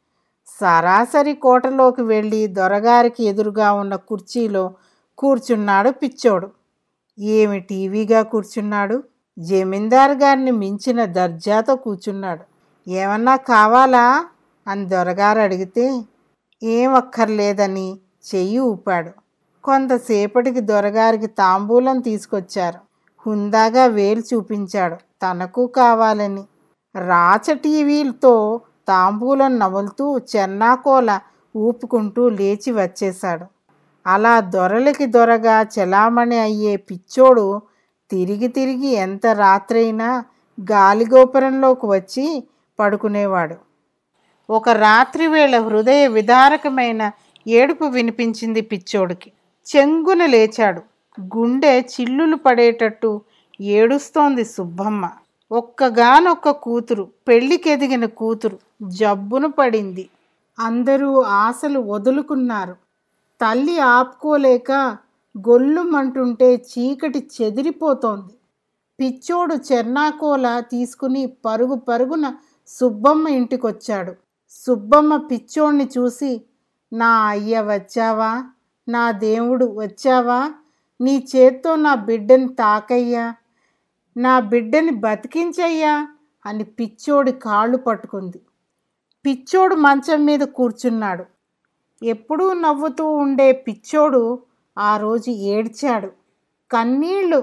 సరాసరి కోటలోకి వెళ్ళి దొరగారికి ఎదురుగా ఉన్న కుర్చీలో కూర్చున్నాడు పిచ్చోడు ఏమి టీవీగా కూర్చున్నాడు జమీందార్ గారిని మించిన దర్జాతో కూర్చున్నాడు ఏమన్నా కావాలా అని దొరగారు అడిగితే ఏం అక్కర్లేదని చెయ్యి ఊపాడు కొంతసేపటికి దొరగారికి తాంబూలం తీసుకొచ్చారు హుందాగా వేలు చూపించాడు తనకు కావాలని రాచ టీవీలతో తాంబూలం నములుతూ చెన్నాకోల ఊపుకుంటూ లేచి వచ్చేశాడు అలా దొరలకి దొరగా చెలామణి అయ్యే పిచ్చోడు తిరిగి తిరిగి ఎంత రాత్రైనా గాలిగోపురంలోకి వచ్చి పడుకునేవాడు ఒక రాత్రి వేళ హృదయ విదారకమైన ఏడుపు వినిపించింది పిచ్చోడికి చెంగున లేచాడు గుండె చిల్లులు పడేటట్టు ఏడుస్తోంది సుబ్బమ్మ ఒక్కగానొక్క కూతురు పెళ్ళికెదిగిన కూతురు జబ్బును పడింది అందరూ ఆశలు వదులుకున్నారు తల్లి ఆపుకోలేక గొల్లుమంటుంటే చీకటి చెదిరిపోతోంది పిచ్చోడు చెన్నాకోల తీసుకుని పరుగు పరుగున సుబ్బమ్మ ఇంటికొచ్చాడు సుబ్బమ్మ పిచ్చోడిని చూసి నా అయ్య వచ్చావా నా దేవుడు వచ్చావా నీ చేత్తో నా బిడ్డని తాకయ్యా నా బిడ్డని బతికించయ్యా అని పిచ్చోడి కాళ్ళు పట్టుకుంది పిచ్చోడు మంచం మీద కూర్చున్నాడు ఎప్పుడూ నవ్వుతూ ఉండే పిచ్చోడు ఆ రోజు ఏడ్చాడు కన్నీళ్లు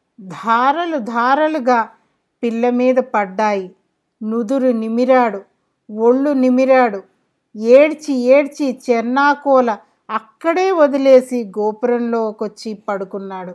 ధారలు ధారలుగా పిల్ల మీద పడ్డాయి నుదురు నిమిరాడు ఒళ్ళు నిమిరాడు ఏడ్చి ఏడ్చి చెన్నాకోల అక్కడే వదిలేసి గోపురంలోకొచ్చి పడుకున్నాడు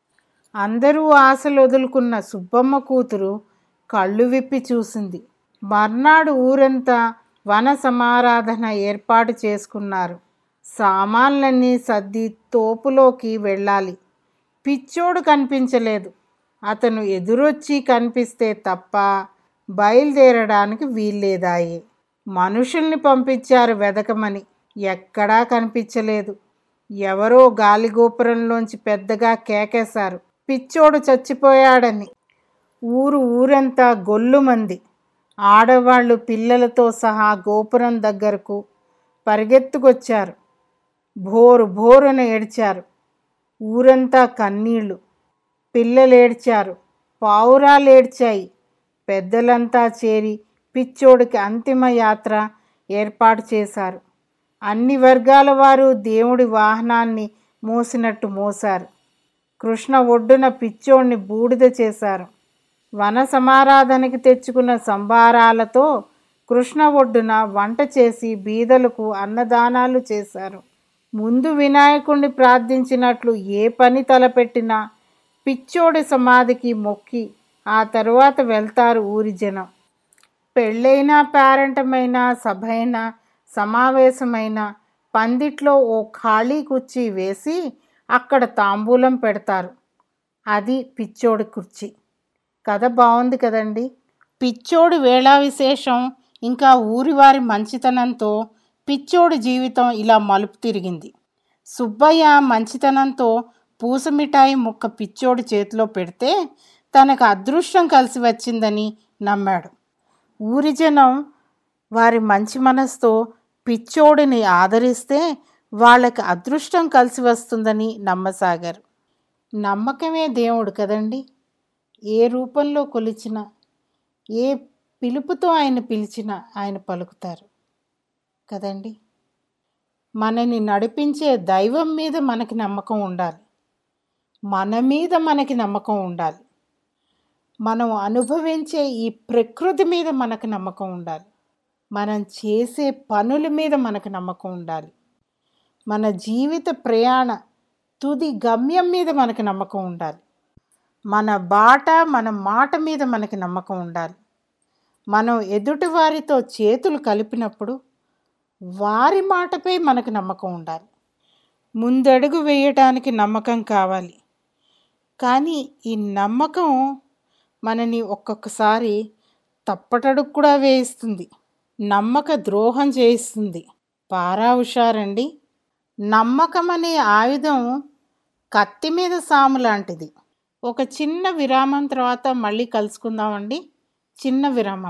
అందరూ ఆశలు వదులుకున్న సుబ్బమ్మ కూతురు కళ్ళు విప్పి చూసింది మర్నాడు ఊరంతా వన సమారాధన ఏర్పాటు చేసుకున్నారు సామాన్లన్నీ సర్ది తోపులోకి వెళ్ళాలి పిచ్చోడు కనిపించలేదు అతను ఎదురొచ్చి కనిపిస్తే తప్ప బయలుదేరడానికి వీల్లేదాయే మనుషుల్ని పంపించారు వెదకమని ఎక్కడా కనిపించలేదు ఎవరో గాలిగోపురంలోంచి పెద్దగా కేకేశారు పిచ్చోడు చచ్చిపోయాడని ఊరు ఊరంతా గొల్లుమంది ఆడవాళ్ళు పిల్లలతో సహా గోపురం దగ్గరకు పరిగెత్తుకొచ్చారు భోరు భోరున ఏడ్చారు ఊరంతా కన్నీళ్ళు పిల్లలు ఏడ్చారు పావురాలు ఏడ్చాయి పెద్దలంతా చేరి పిచ్చోడికి అంతిమ యాత్ర ఏర్పాటు చేశారు అన్ని వర్గాల వారు దేవుడి వాహనాన్ని మోసినట్టు మోశారు కృష్ణ ఒడ్డున పిచ్చోడిని బూడిద చేశారు వన సమారాధనకి తెచ్చుకున్న సంభారాలతో కృష్ణ ఒడ్డున వంట చేసి బీదలకు అన్నదానాలు చేశారు ముందు వినాయకుణ్ణి ప్రార్థించినట్లు ఏ పని తలపెట్టినా పిచ్చోడి సమాధికి మొక్కి ఆ తరువాత వెళ్తారు ఊరి జనం పెళ్ళైనా పేరంటమైనా సభైనా సమావేశమైన పందిట్లో ఓ ఖాళీ కుర్చీ వేసి అక్కడ తాంబూలం పెడతారు అది పిచ్చోడి కుర్చీ కథ బాగుంది కదండి పిచ్చోడి వేళా విశేషం ఇంకా ఊరివారి మంచితనంతో పిచ్చోడి జీవితం ఇలా మలుపు తిరిగింది సుబ్బయ్య మంచితనంతో పూసమిఠాయి ముక్క పిచ్చోడి చేతిలో పెడితే తనకు అదృష్టం కలిసి వచ్చిందని నమ్మాడు ఊరి జనం వారి మంచి మనసుతో పిచ్చోడిని ఆదరిస్తే వాళ్ళకి అదృష్టం కలిసి వస్తుందని నమ్మసాగారు నమ్మకమే దేవుడు కదండి ఏ రూపంలో కొలిచినా ఏ పిలుపుతో ఆయన పిలిచినా ఆయన పలుకుతారు కదండి మనని నడిపించే దైవం మీద మనకి నమ్మకం ఉండాలి మన మీద మనకి నమ్మకం ఉండాలి మనం అనుభవించే ఈ ప్రకృతి మీద మనకు నమ్మకం ఉండాలి మనం చేసే పనుల మీద మనకు నమ్మకం ఉండాలి మన జీవిత ప్రయాణ తుది గమ్యం మీద మనకు నమ్మకం ఉండాలి మన బాట మన మాట మీద మనకి నమ్మకం ఉండాలి మనం ఎదుటి వారితో చేతులు కలిపినప్పుడు వారి మాటపై మనకు నమ్మకం ఉండాలి ముందడుగు వేయటానికి నమ్మకం కావాలి కానీ ఈ నమ్మకం మనని ఒక్కొక్కసారి తప్పటడుగు కూడా వేయిస్తుంది నమ్మక ద్రోహం చేయిస్తుంది పారా హుషారండి నమ్మకం అనే ఆయుధం కత్తి మీద సాము లాంటిది ఒక చిన్న విరామం తర్వాత మళ్ళీ కలుసుకుందామండి చిన్న విరామం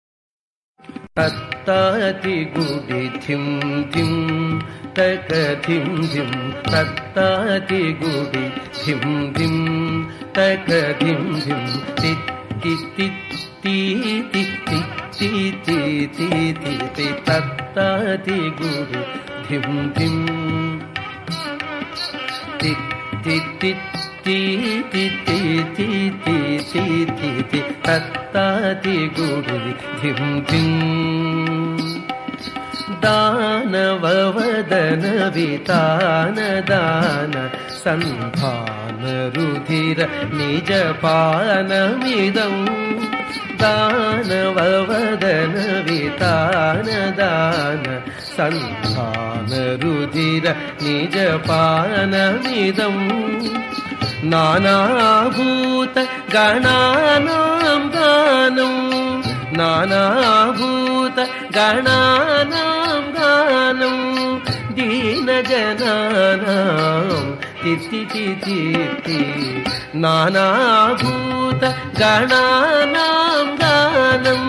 తత్తాతి గుడి ధిం ధిం తక ధిం ధిం తత్తాతి గుడి ధిం ధిం తక ధిం ధిం తి తి తి తి తి తి తి తి తి తి తి తత్తాతి గుడి ధిం ధిం తి తి తి తి తి తి తి తి తి తి తి తత్తాతి గుడి ధిం ధిం దానవదన వితాన దాన సంధాన రుధిర నిజ పానమిదం దానవదన వితాన దాన సంధాన రుధిర నిజ పానమిదం నానాభూత గణానాం గానం నానాభూత గణానాం గానం దీనజనానాం తిత్తి తిత్తి తి నానాభూత గణానాం గానం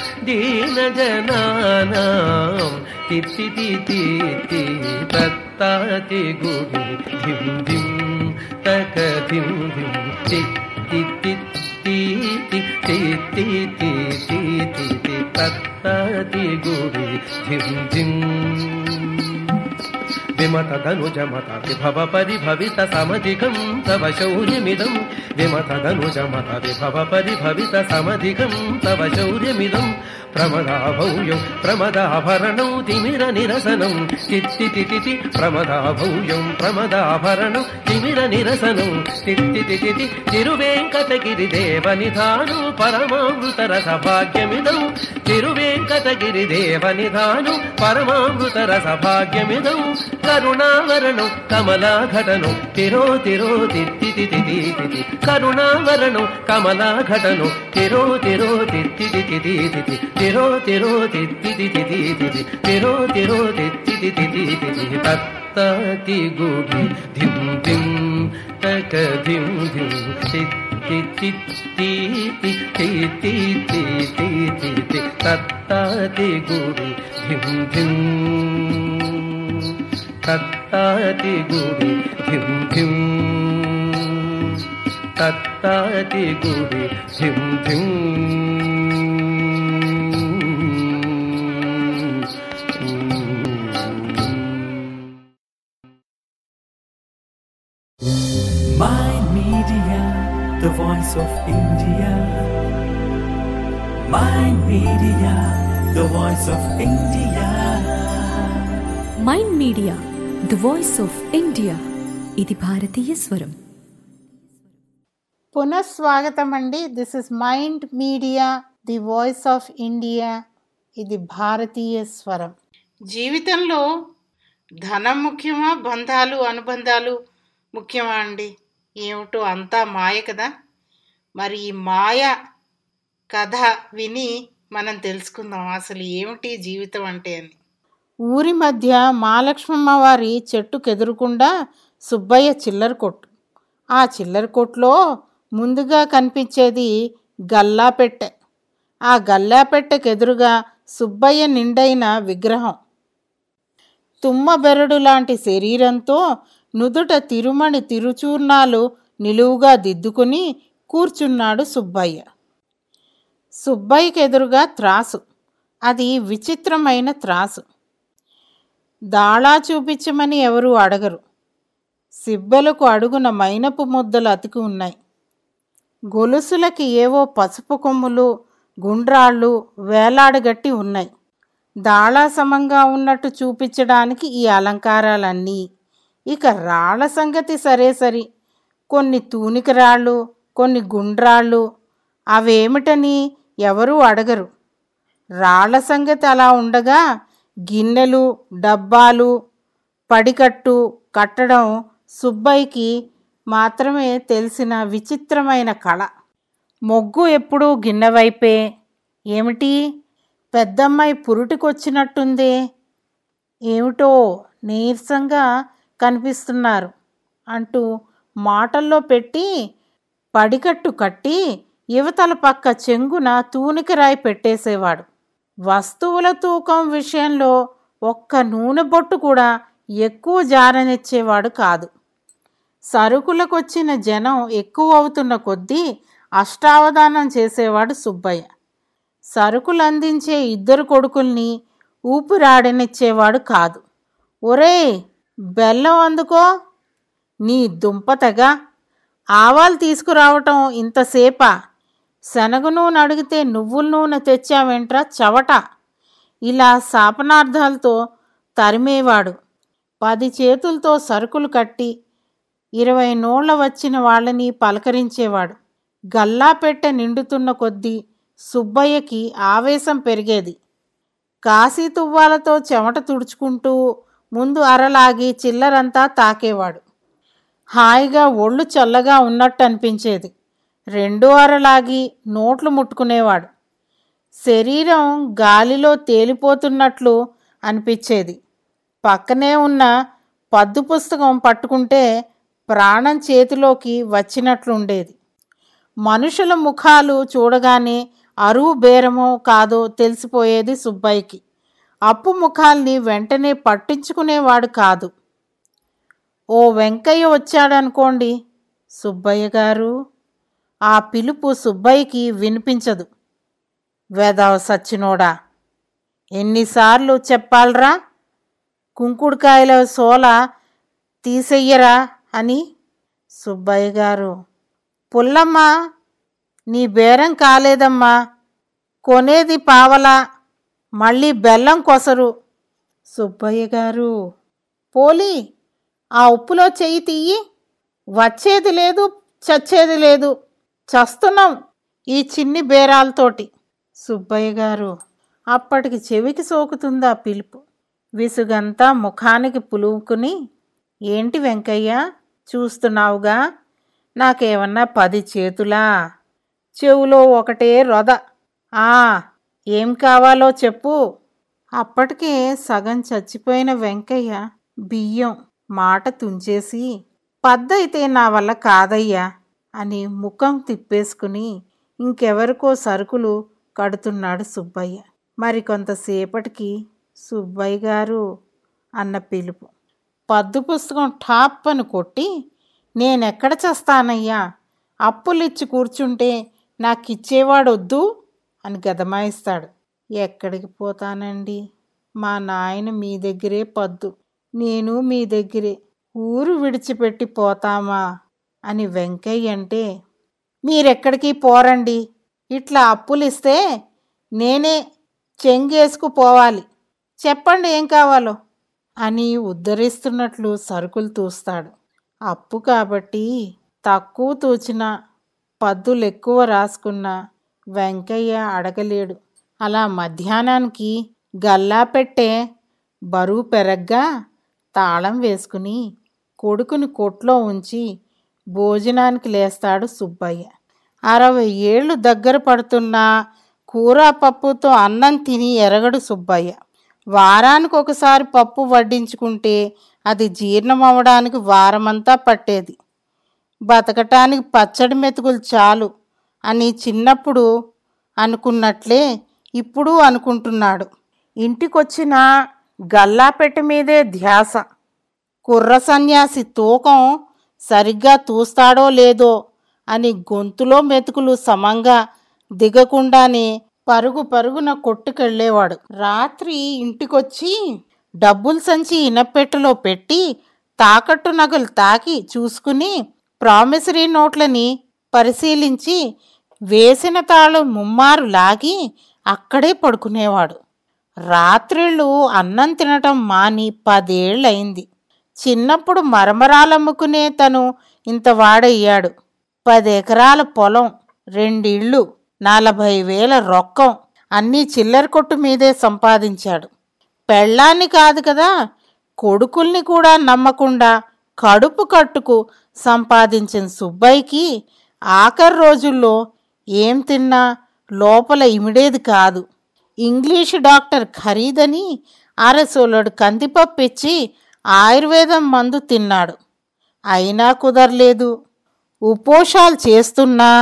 దీనజనానాం తిత్తి తిత్తి తి తత్తాతి గుడి ధిం ధిం తక ధిం ధిం తి తి తి తి తి తి తి తి తి తి తి తత్తాతి గుడి ధిం ధిం విమత ధనుజమత విభవ పరిభవిత సమధికం తవ శౌర్యమిదం విమత ధనుజమత విభవ పరిభవిత సమధికం తవ శౌర్యమిదం ప్రమదాభౌయం ప్రమదాభరణం తిమిర నిరసనం తిత్తి తితి ప్రమదాభౌయం ప్రమదాభరణం తిమిర నిరసనం తిత్తి తితి తిరువేంకటగిరి దేవ నిధాను పరమామృత రస భాగ్యమిదం తిరువేంకటగిరి దేవ నిధాను పరమామృత రస భాగ్యమిదం కరుణావరణం కమలాఘటను తిరో తిరో తిత్తి తితి తితి కరుణావరణం కమలాఘటను తిరో తిరో తిత్తి తితి తితి తిరో తిరో తిత్తి తితి తితి తిరో తిరో తిత్తి తితి తితి తత్తాతి గుడి ధిం ధిం తక ధిం ధిం తిత్తి తిత్తి తిత్తి తిత్తి తిత్తి తత్తాతి గుడి ధిం ధిం తత్తాతి గుడి ధిం ధిం తత్తాతి గుడి ధిం ధిం Mind Media, the voice of India. Mind Media, the voice of India. Mind Media the voice of India ఇది భారతీయ స్వరం పునఃస్వాగతం అండి this is Mind Media the voice of India ఇది భారతీయ స్వరం జీవితంలో ధనం ముఖ్యమా బంధాలు అనుబంధాలు ముఖ్యమా అండి ఏమిటో అంతా మాయ కదా మరి ఈ మాయ కథ విని మనం తెలుసుకుందాం అసలు ఏమిటి జీవితం అంటే అని ఊరి మధ్య మహాలక్ష్మమ్మ వారి చెట్టుకెదురుకుండా సుబ్బయ్య చిల్లర కొట్టు ఆ చిల్లర కొట్లో ముందుగా కనిపించేది గల్లాపెట్టె ఆ గల్లాపెట్టెకెదురుగా సుబ్బయ్య నిండైన విగ్రహం తుమ్మబెరడు లాంటి శరీరంతో నుదుట తిరుమణి తిరుచూర్ణాలు నిలువుగా దిద్దుకుని కూర్చున్నాడు సుబ్బయ్య సుబ్బయ్యకి ఎదురుగా త్రాసు అది విచిత్రమైన త్రాసు దాళా చూపించమని ఎవరూ అడగరు సిబ్బెలకు అడుగున మైనపు ముద్దలు అతికి ఉన్నాయి గొలుసులకి ఏవో పసుపు కొమ్ములు గుండ్రాళ్ళు వేలాడగట్టి ఉన్నాయి దాళా సమంగా ఉన్నట్టు చూపించడానికి ఈ అలంకారాలన్నీ ఇక రాళ్ల సంగతి సరే సరి కొన్ని తూనిక రాళ్ళు కొన్ని గుండ్రాళ్ళు అవేమిటని ఎవరూ అడగరు రాళ్ల సంగతి అలా ఉండగా గిన్నెలు డబ్బాలు పడికట్టు కట్టడం సుబ్బయ్యకి మాత్రమే తెలిసిన విచిత్రమైన కళ మొగ్గు ఎప్పుడూ గిన్నె వైపే ఏమిటి పెద్దమ్మాయి పురుటికొచ్చినట్టుందే ఏమిటో నీరసంగా కనిపిస్తున్నారు అంటూ మాటల్లో పెట్టి పడికట్టు కట్టి యువతల పక్క చెంగున తూనికరాయి పెట్టేసేవాడు వస్తువుల తూకం విషయంలో ఒక్క నూనె బొట్టు కూడా ఎక్కువ జారనిచ్చేవాడు కాదు సరుకులకొచ్చిన జనం ఎక్కువ అవుతున్న కొద్దీ అష్టావధానం చేసేవాడు సుబ్బయ్య సరుకులు అందించే ఇద్దరు కొడుకుల్ని ఊపిరాడనిచ్చేవాడు కాదు ఒరేయ్ బెల్లం అందుకో నీ దుంపతగా ఆవాలు తీసుకురావటం ఇంతసేపా శనగ నూనె అడిగితే నువ్వుల నూనె తెచ్చావేంట్రా చవట ఇలా శాపనార్థాలతో తరిమేవాడు పది చేతులతో సరుకులు కట్టి ఇరవై నోళ్ల వచ్చిన వాళ్ళని పలకరించేవాడు గల్లా పెట్టె నిండుతున్న కొద్దీ సుబ్బయ్యకి ఆవేశం పెరిగేది కాశీ తువ్వాలతో చెమట తుడుచుకుంటూ ముందు అరలాగి చిల్లరంతా తాకేవాడు హాయిగా ఒళ్ళు చల్లగా ఉన్నట్టు అనిపించేది రెండో అరలాగి నోట్లు ముట్టుకునేవాడు శరీరం గాలిలో తేలిపోతున్నట్లు అనిపించేది పక్కనే ఉన్న పద్దు పుస్తకం పట్టుకుంటే ప్రాణం చేతిలోకి వచ్చినట్లుండేది మనుషుల ముఖాలు చూడగానే అరువు బేరమో కాదో తెలిసిపోయేది సుబ్బయ్యకి అప్పు ముఖాల్ని వెంటనే పట్టించుకునేవాడు కాదు ఓ వెంకయ్య వచ్చాడనుకోండి సుబ్బయ్య గారు ఆ పిలుపు సుబ్బయ్యకి వినిపించదు వేదవ సచ్చినోడా ఎన్నిసార్లు చెప్పాలరా కుంకుడుకాయల సోల తీసెయ్యరా అని సుబ్బయ్య గారు పుల్లమ్మ నీ బేరం కాలేదమ్మా కొనేది పావలా మళ్ళీ బెల్లం కొసరు సుబ్బయ్య గారు పోలి ఆ ఉప్పులో చెయ్యి తీయి వచ్చేది లేదు చచ్చేది లేదు చస్తున్నాం ఈ చిన్ని బేరాలతోటి సుబ్బయ్య గారు అప్పటికి చెవికి సోకుతుందా పిలుపు విసుగంతా ముఖానికి పులువుకుని ఏంటి వెంకయ్య చూస్తున్నావుగా నాకేమన్నా పది చేతులా చెవులో ఒకటే రొద ఆ ఏం కావాలో చెప్పు అప్పటికే సగం చచ్చిపోయిన వెంకయ్య బియ్యం మాట తుంచేసి పద్దయితే నా వల్ల కాదయ్యా అని ముఖం తిప్పేసుకుని ఇంకెవరికో సరుకులు కడుతున్నాడు సుబ్బయ్య మరి కొంతసేపటికి సుబ్బయ్య గారు అన్న పిలుపు పద్దు పుస్తకం టాప్ అని కొట్టి నేనెక్కడ చేస్తానయ్యా అప్పులిచ్చి కూర్చుంటే నాకు ఇచ్చేవాడు వద్దు అని గదమాయిస్తాడు ఎక్కడికి పోతానండి మా నాయన మీ దగ్గరే పద్దు నేను మీ దగ్గరే ఊరు విడిచిపెట్టి పోతామా అని వెంకయ్య అంటే మీరెక్కడికి పోరండి ఇట్లా అప్పులిస్తే నేనే చెంగేసుకు పోవాలి చెప్పండి ఏం కావాలో అని ఉద్ధరిస్తున్నట్లు సరుకులు తూస్తాడు అప్పు కాబట్టి తక్కువ తూచిన పద్దులు ఎక్కువ రాసుకున్న వెంకయ్య అడగలేడు అలా మధ్యాహ్నానికి గల్లా పెట్టే బరువు పెరగ్గా తాళం వేసుకుని కొడుకుని కొట్లో ఉంచి భోజనానికి లేస్తాడు సుబ్బయ్య అరవై ఏళ్ళు దగ్గర పడుతున్నా కూర పప్పుతో అన్నం తిని ఎరగడు సుబ్బయ్య వారానికి ఒకసారి పప్పు వడ్డించుకుంటే అది జీర్ణం అవ్వడానికి వారమంతా పట్టేది బతకటానికి పచ్చడి మెతుకులు చాలు అని చిన్నప్పుడు అనుకున్నట్లే ఇప్పుడు అనుకుంటున్నాడు ఇంటికొచ్చిన గల్లాపెట్టె మీదే ధ్యాస కుర్ర సన్యాసి తూకం సరిగ్గా తూస్తాడో లేదో అని గొంతులో మెతుకులు సమంగా దిగకుండానే పరుగు పరుగున కొట్టుకెళ్ళేవాడు రాత్రి ఇంటికొచ్చి డబ్బుల సంచి ఇనపెట్టెలో పెట్టి తాకట్టు నగలు తాకి చూసుకుని ప్రామిసరీ నోట్లని పరిశీలించి వేసిన తాళం ముమ్మారు లాగి అక్కడే పడుకునేవాడు రాత్రిళ్ళు అన్నం తినటం మాని పదేళ్ళయింది చిన్నప్పుడు మరమరాలమ్ముకునే తను ఇంత వాడయ్యాడు పది ఎకరాల పొలం రెండిళ్ళు నలభై వేల రొక్కం అన్నీ చిల్లర కొట్టు మీదే సంపాదించాడు పెళ్ళాన్ని కాదు కదా కొడుకుల్ని కూడా నమ్మకుండా కడుపు కట్టుకు సంపాదించిన సుబ్బయ్యకి ఆఖరి రోజుల్లో ఏం తిన్నా లోపల ఇమిడేది కాదు ఇంగ్లీషు డాక్టర్ ఖరీదని అరసోలడు కందిపప్పు ఇచ్చి ఆయుర్వేదం మందు తిన్నాడు అయినా కుదరలేదు ఉపోషాలు చేస్తున్నా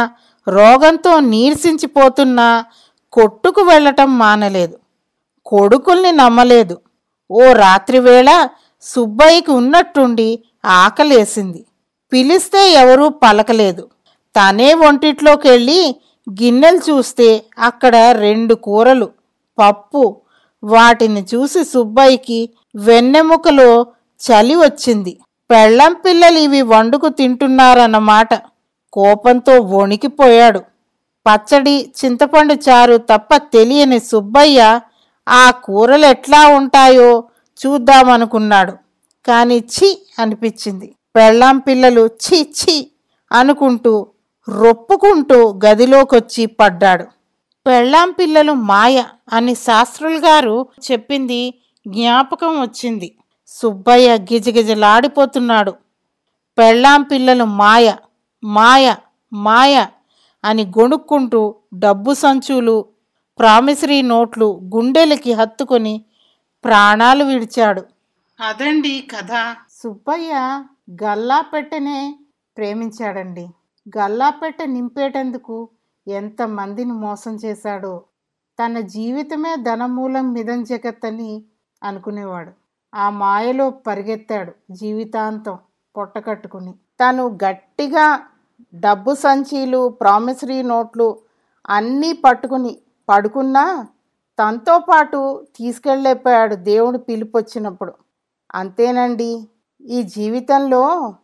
రోగంతో నీరసించిపోతున్నా కొట్టుకు వెళ్ళటం మానలేదు కొడుకుల్ని నమ్మలేదు ఓ రాత్రివేళ సుబ్బయ్యకి ఉన్నట్టుండి ఆకలేసింది పిలిస్తే ఎవరూ పలకలేదు తనే వంటిట్లోకి వెళ్ళి గిన్నెలు చూస్తే అక్కడ రెండు కూరలు పప్పు వాటిని చూసి సుబ్బయ్యకి వెన్నెముకలో చలి వచ్చింది పెళ్ళం పిల్లలు ఇవి వండుకు తింటున్నారన్నమాట కోపంతో వణికిపోయాడు పచ్చడి చింతపండు చారు తప్ప తెలియని సుబ్బయ్య ఆ కూరలు ఎట్లా ఉంటాయో చూద్దామనుకున్నాడు కాని ఛీ అనిపించింది పెళ్ళాం పిల్లలు ఛీ ఛీ అనుకుంటూ రొప్పుకుంటూ గదిలోకొచ్చి పడ్డాడు పెళ్ళాం పిల్లలు మాయ అని శాస్త్రులు గారు చెప్పింది జ్ఞాపకం వచ్చింది సుబ్బయ్య గిజగిజలాడిపోతున్నాడు పెళ్ళాం పిల్లలు మాయ మాయ మాయ అని గొణుక్కుంటూ డబ్బు సంచులు ప్రామిసరీ నోట్లు గుండెలకి హత్తుకొని ప్రాణాలు విడిచాడు అదండి కథ సుబ్బయ్య గల్లా పెట్టెనే ప్రేమించాడండి గల్లా పెట్టె నింపేటందుకు ఎంతమందిని మోసం చేశాడో తన జీవితమే ధనమూలం మిదం జగత్ అని అనుకునేవాడు ఆ మాయలో పరిగెత్తాడు జీవితాంతం పొట్టకట్టుకుని తను గట్టిగా డబ్బు సంచీలు ప్రామిసరీ నోట్లు అన్నీ పట్టుకుని పడుకున్నా తనతో పాటు తీసుకెళ్ళిపోయాడు దేవుడు పిలుపొచ్చినప్పుడు అంతేనండి ఈ జీవితంలో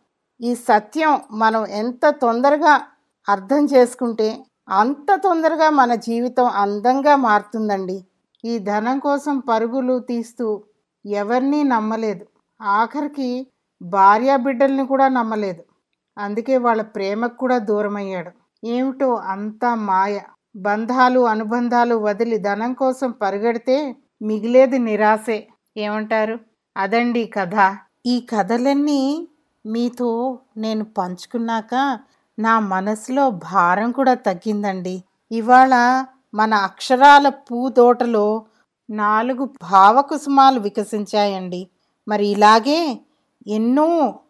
ఈ సత్యం మనం ఎంత తొందరగా అర్థం చేసుకుంటే అంత తొందరగా మన జీవితం అందంగా మారుతుందండి ఈ ధనం కోసం పరుగులు తీస్తూ ఎవరినీ నమ్మలేదు ఆఖరికి భార్యా బిడ్డల్ని కూడా నమ్మలేదు అందుకే వాళ్ళ ప్రేమకు కూడా దూరమయ్యాడు ఏమిటో అంతా మాయ బంధాలు అనుబంధాలు వదిలి ధనం కోసం పరిగెడితే మిగిలేది నిరాశే ఏమంటారు అదండి కథ ఈ కథలన్నీ మీతో నేను పంచుకున్నాక నా మనసులో భారం కూడా తగ్గిందండి ఇవాళ మన అక్షరాల పూతోటలో నాలుగు భావకుసుమాలు వికసించాయండి మరి ఇలాగే ఎన్నో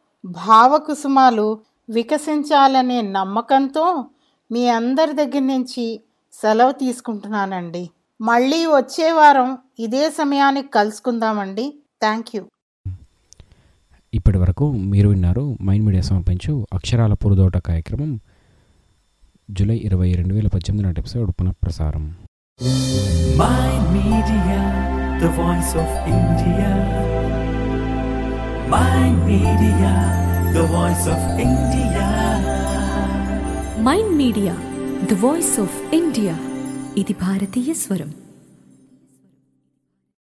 భావకుసుమాలు వికసించాలనే నమ్మకంతో మీ అందరి దగ్గర నుంచి సెలవు తీసుకుంటున్నానండి మళ్ళీ వచ్చే వారం ఇదే సమయానికి కలుసుకుందామండి థ్యాంక్ యూ ఇప్పటి వరకు మీరు విన్నారు మైండ్ మీడియా సమర్పించు అక్షరాల పూరుదోట కార్యక్రమం జూలై ఇరవై రెండు వేల పద్దెనిమిది నాటి ఎపిసోడ్ పునఃప్రసారం Mind Media, the voice of India. Mind Media, the voice of India. Mind Media the voice of India ఇది భారతీయ స్వరం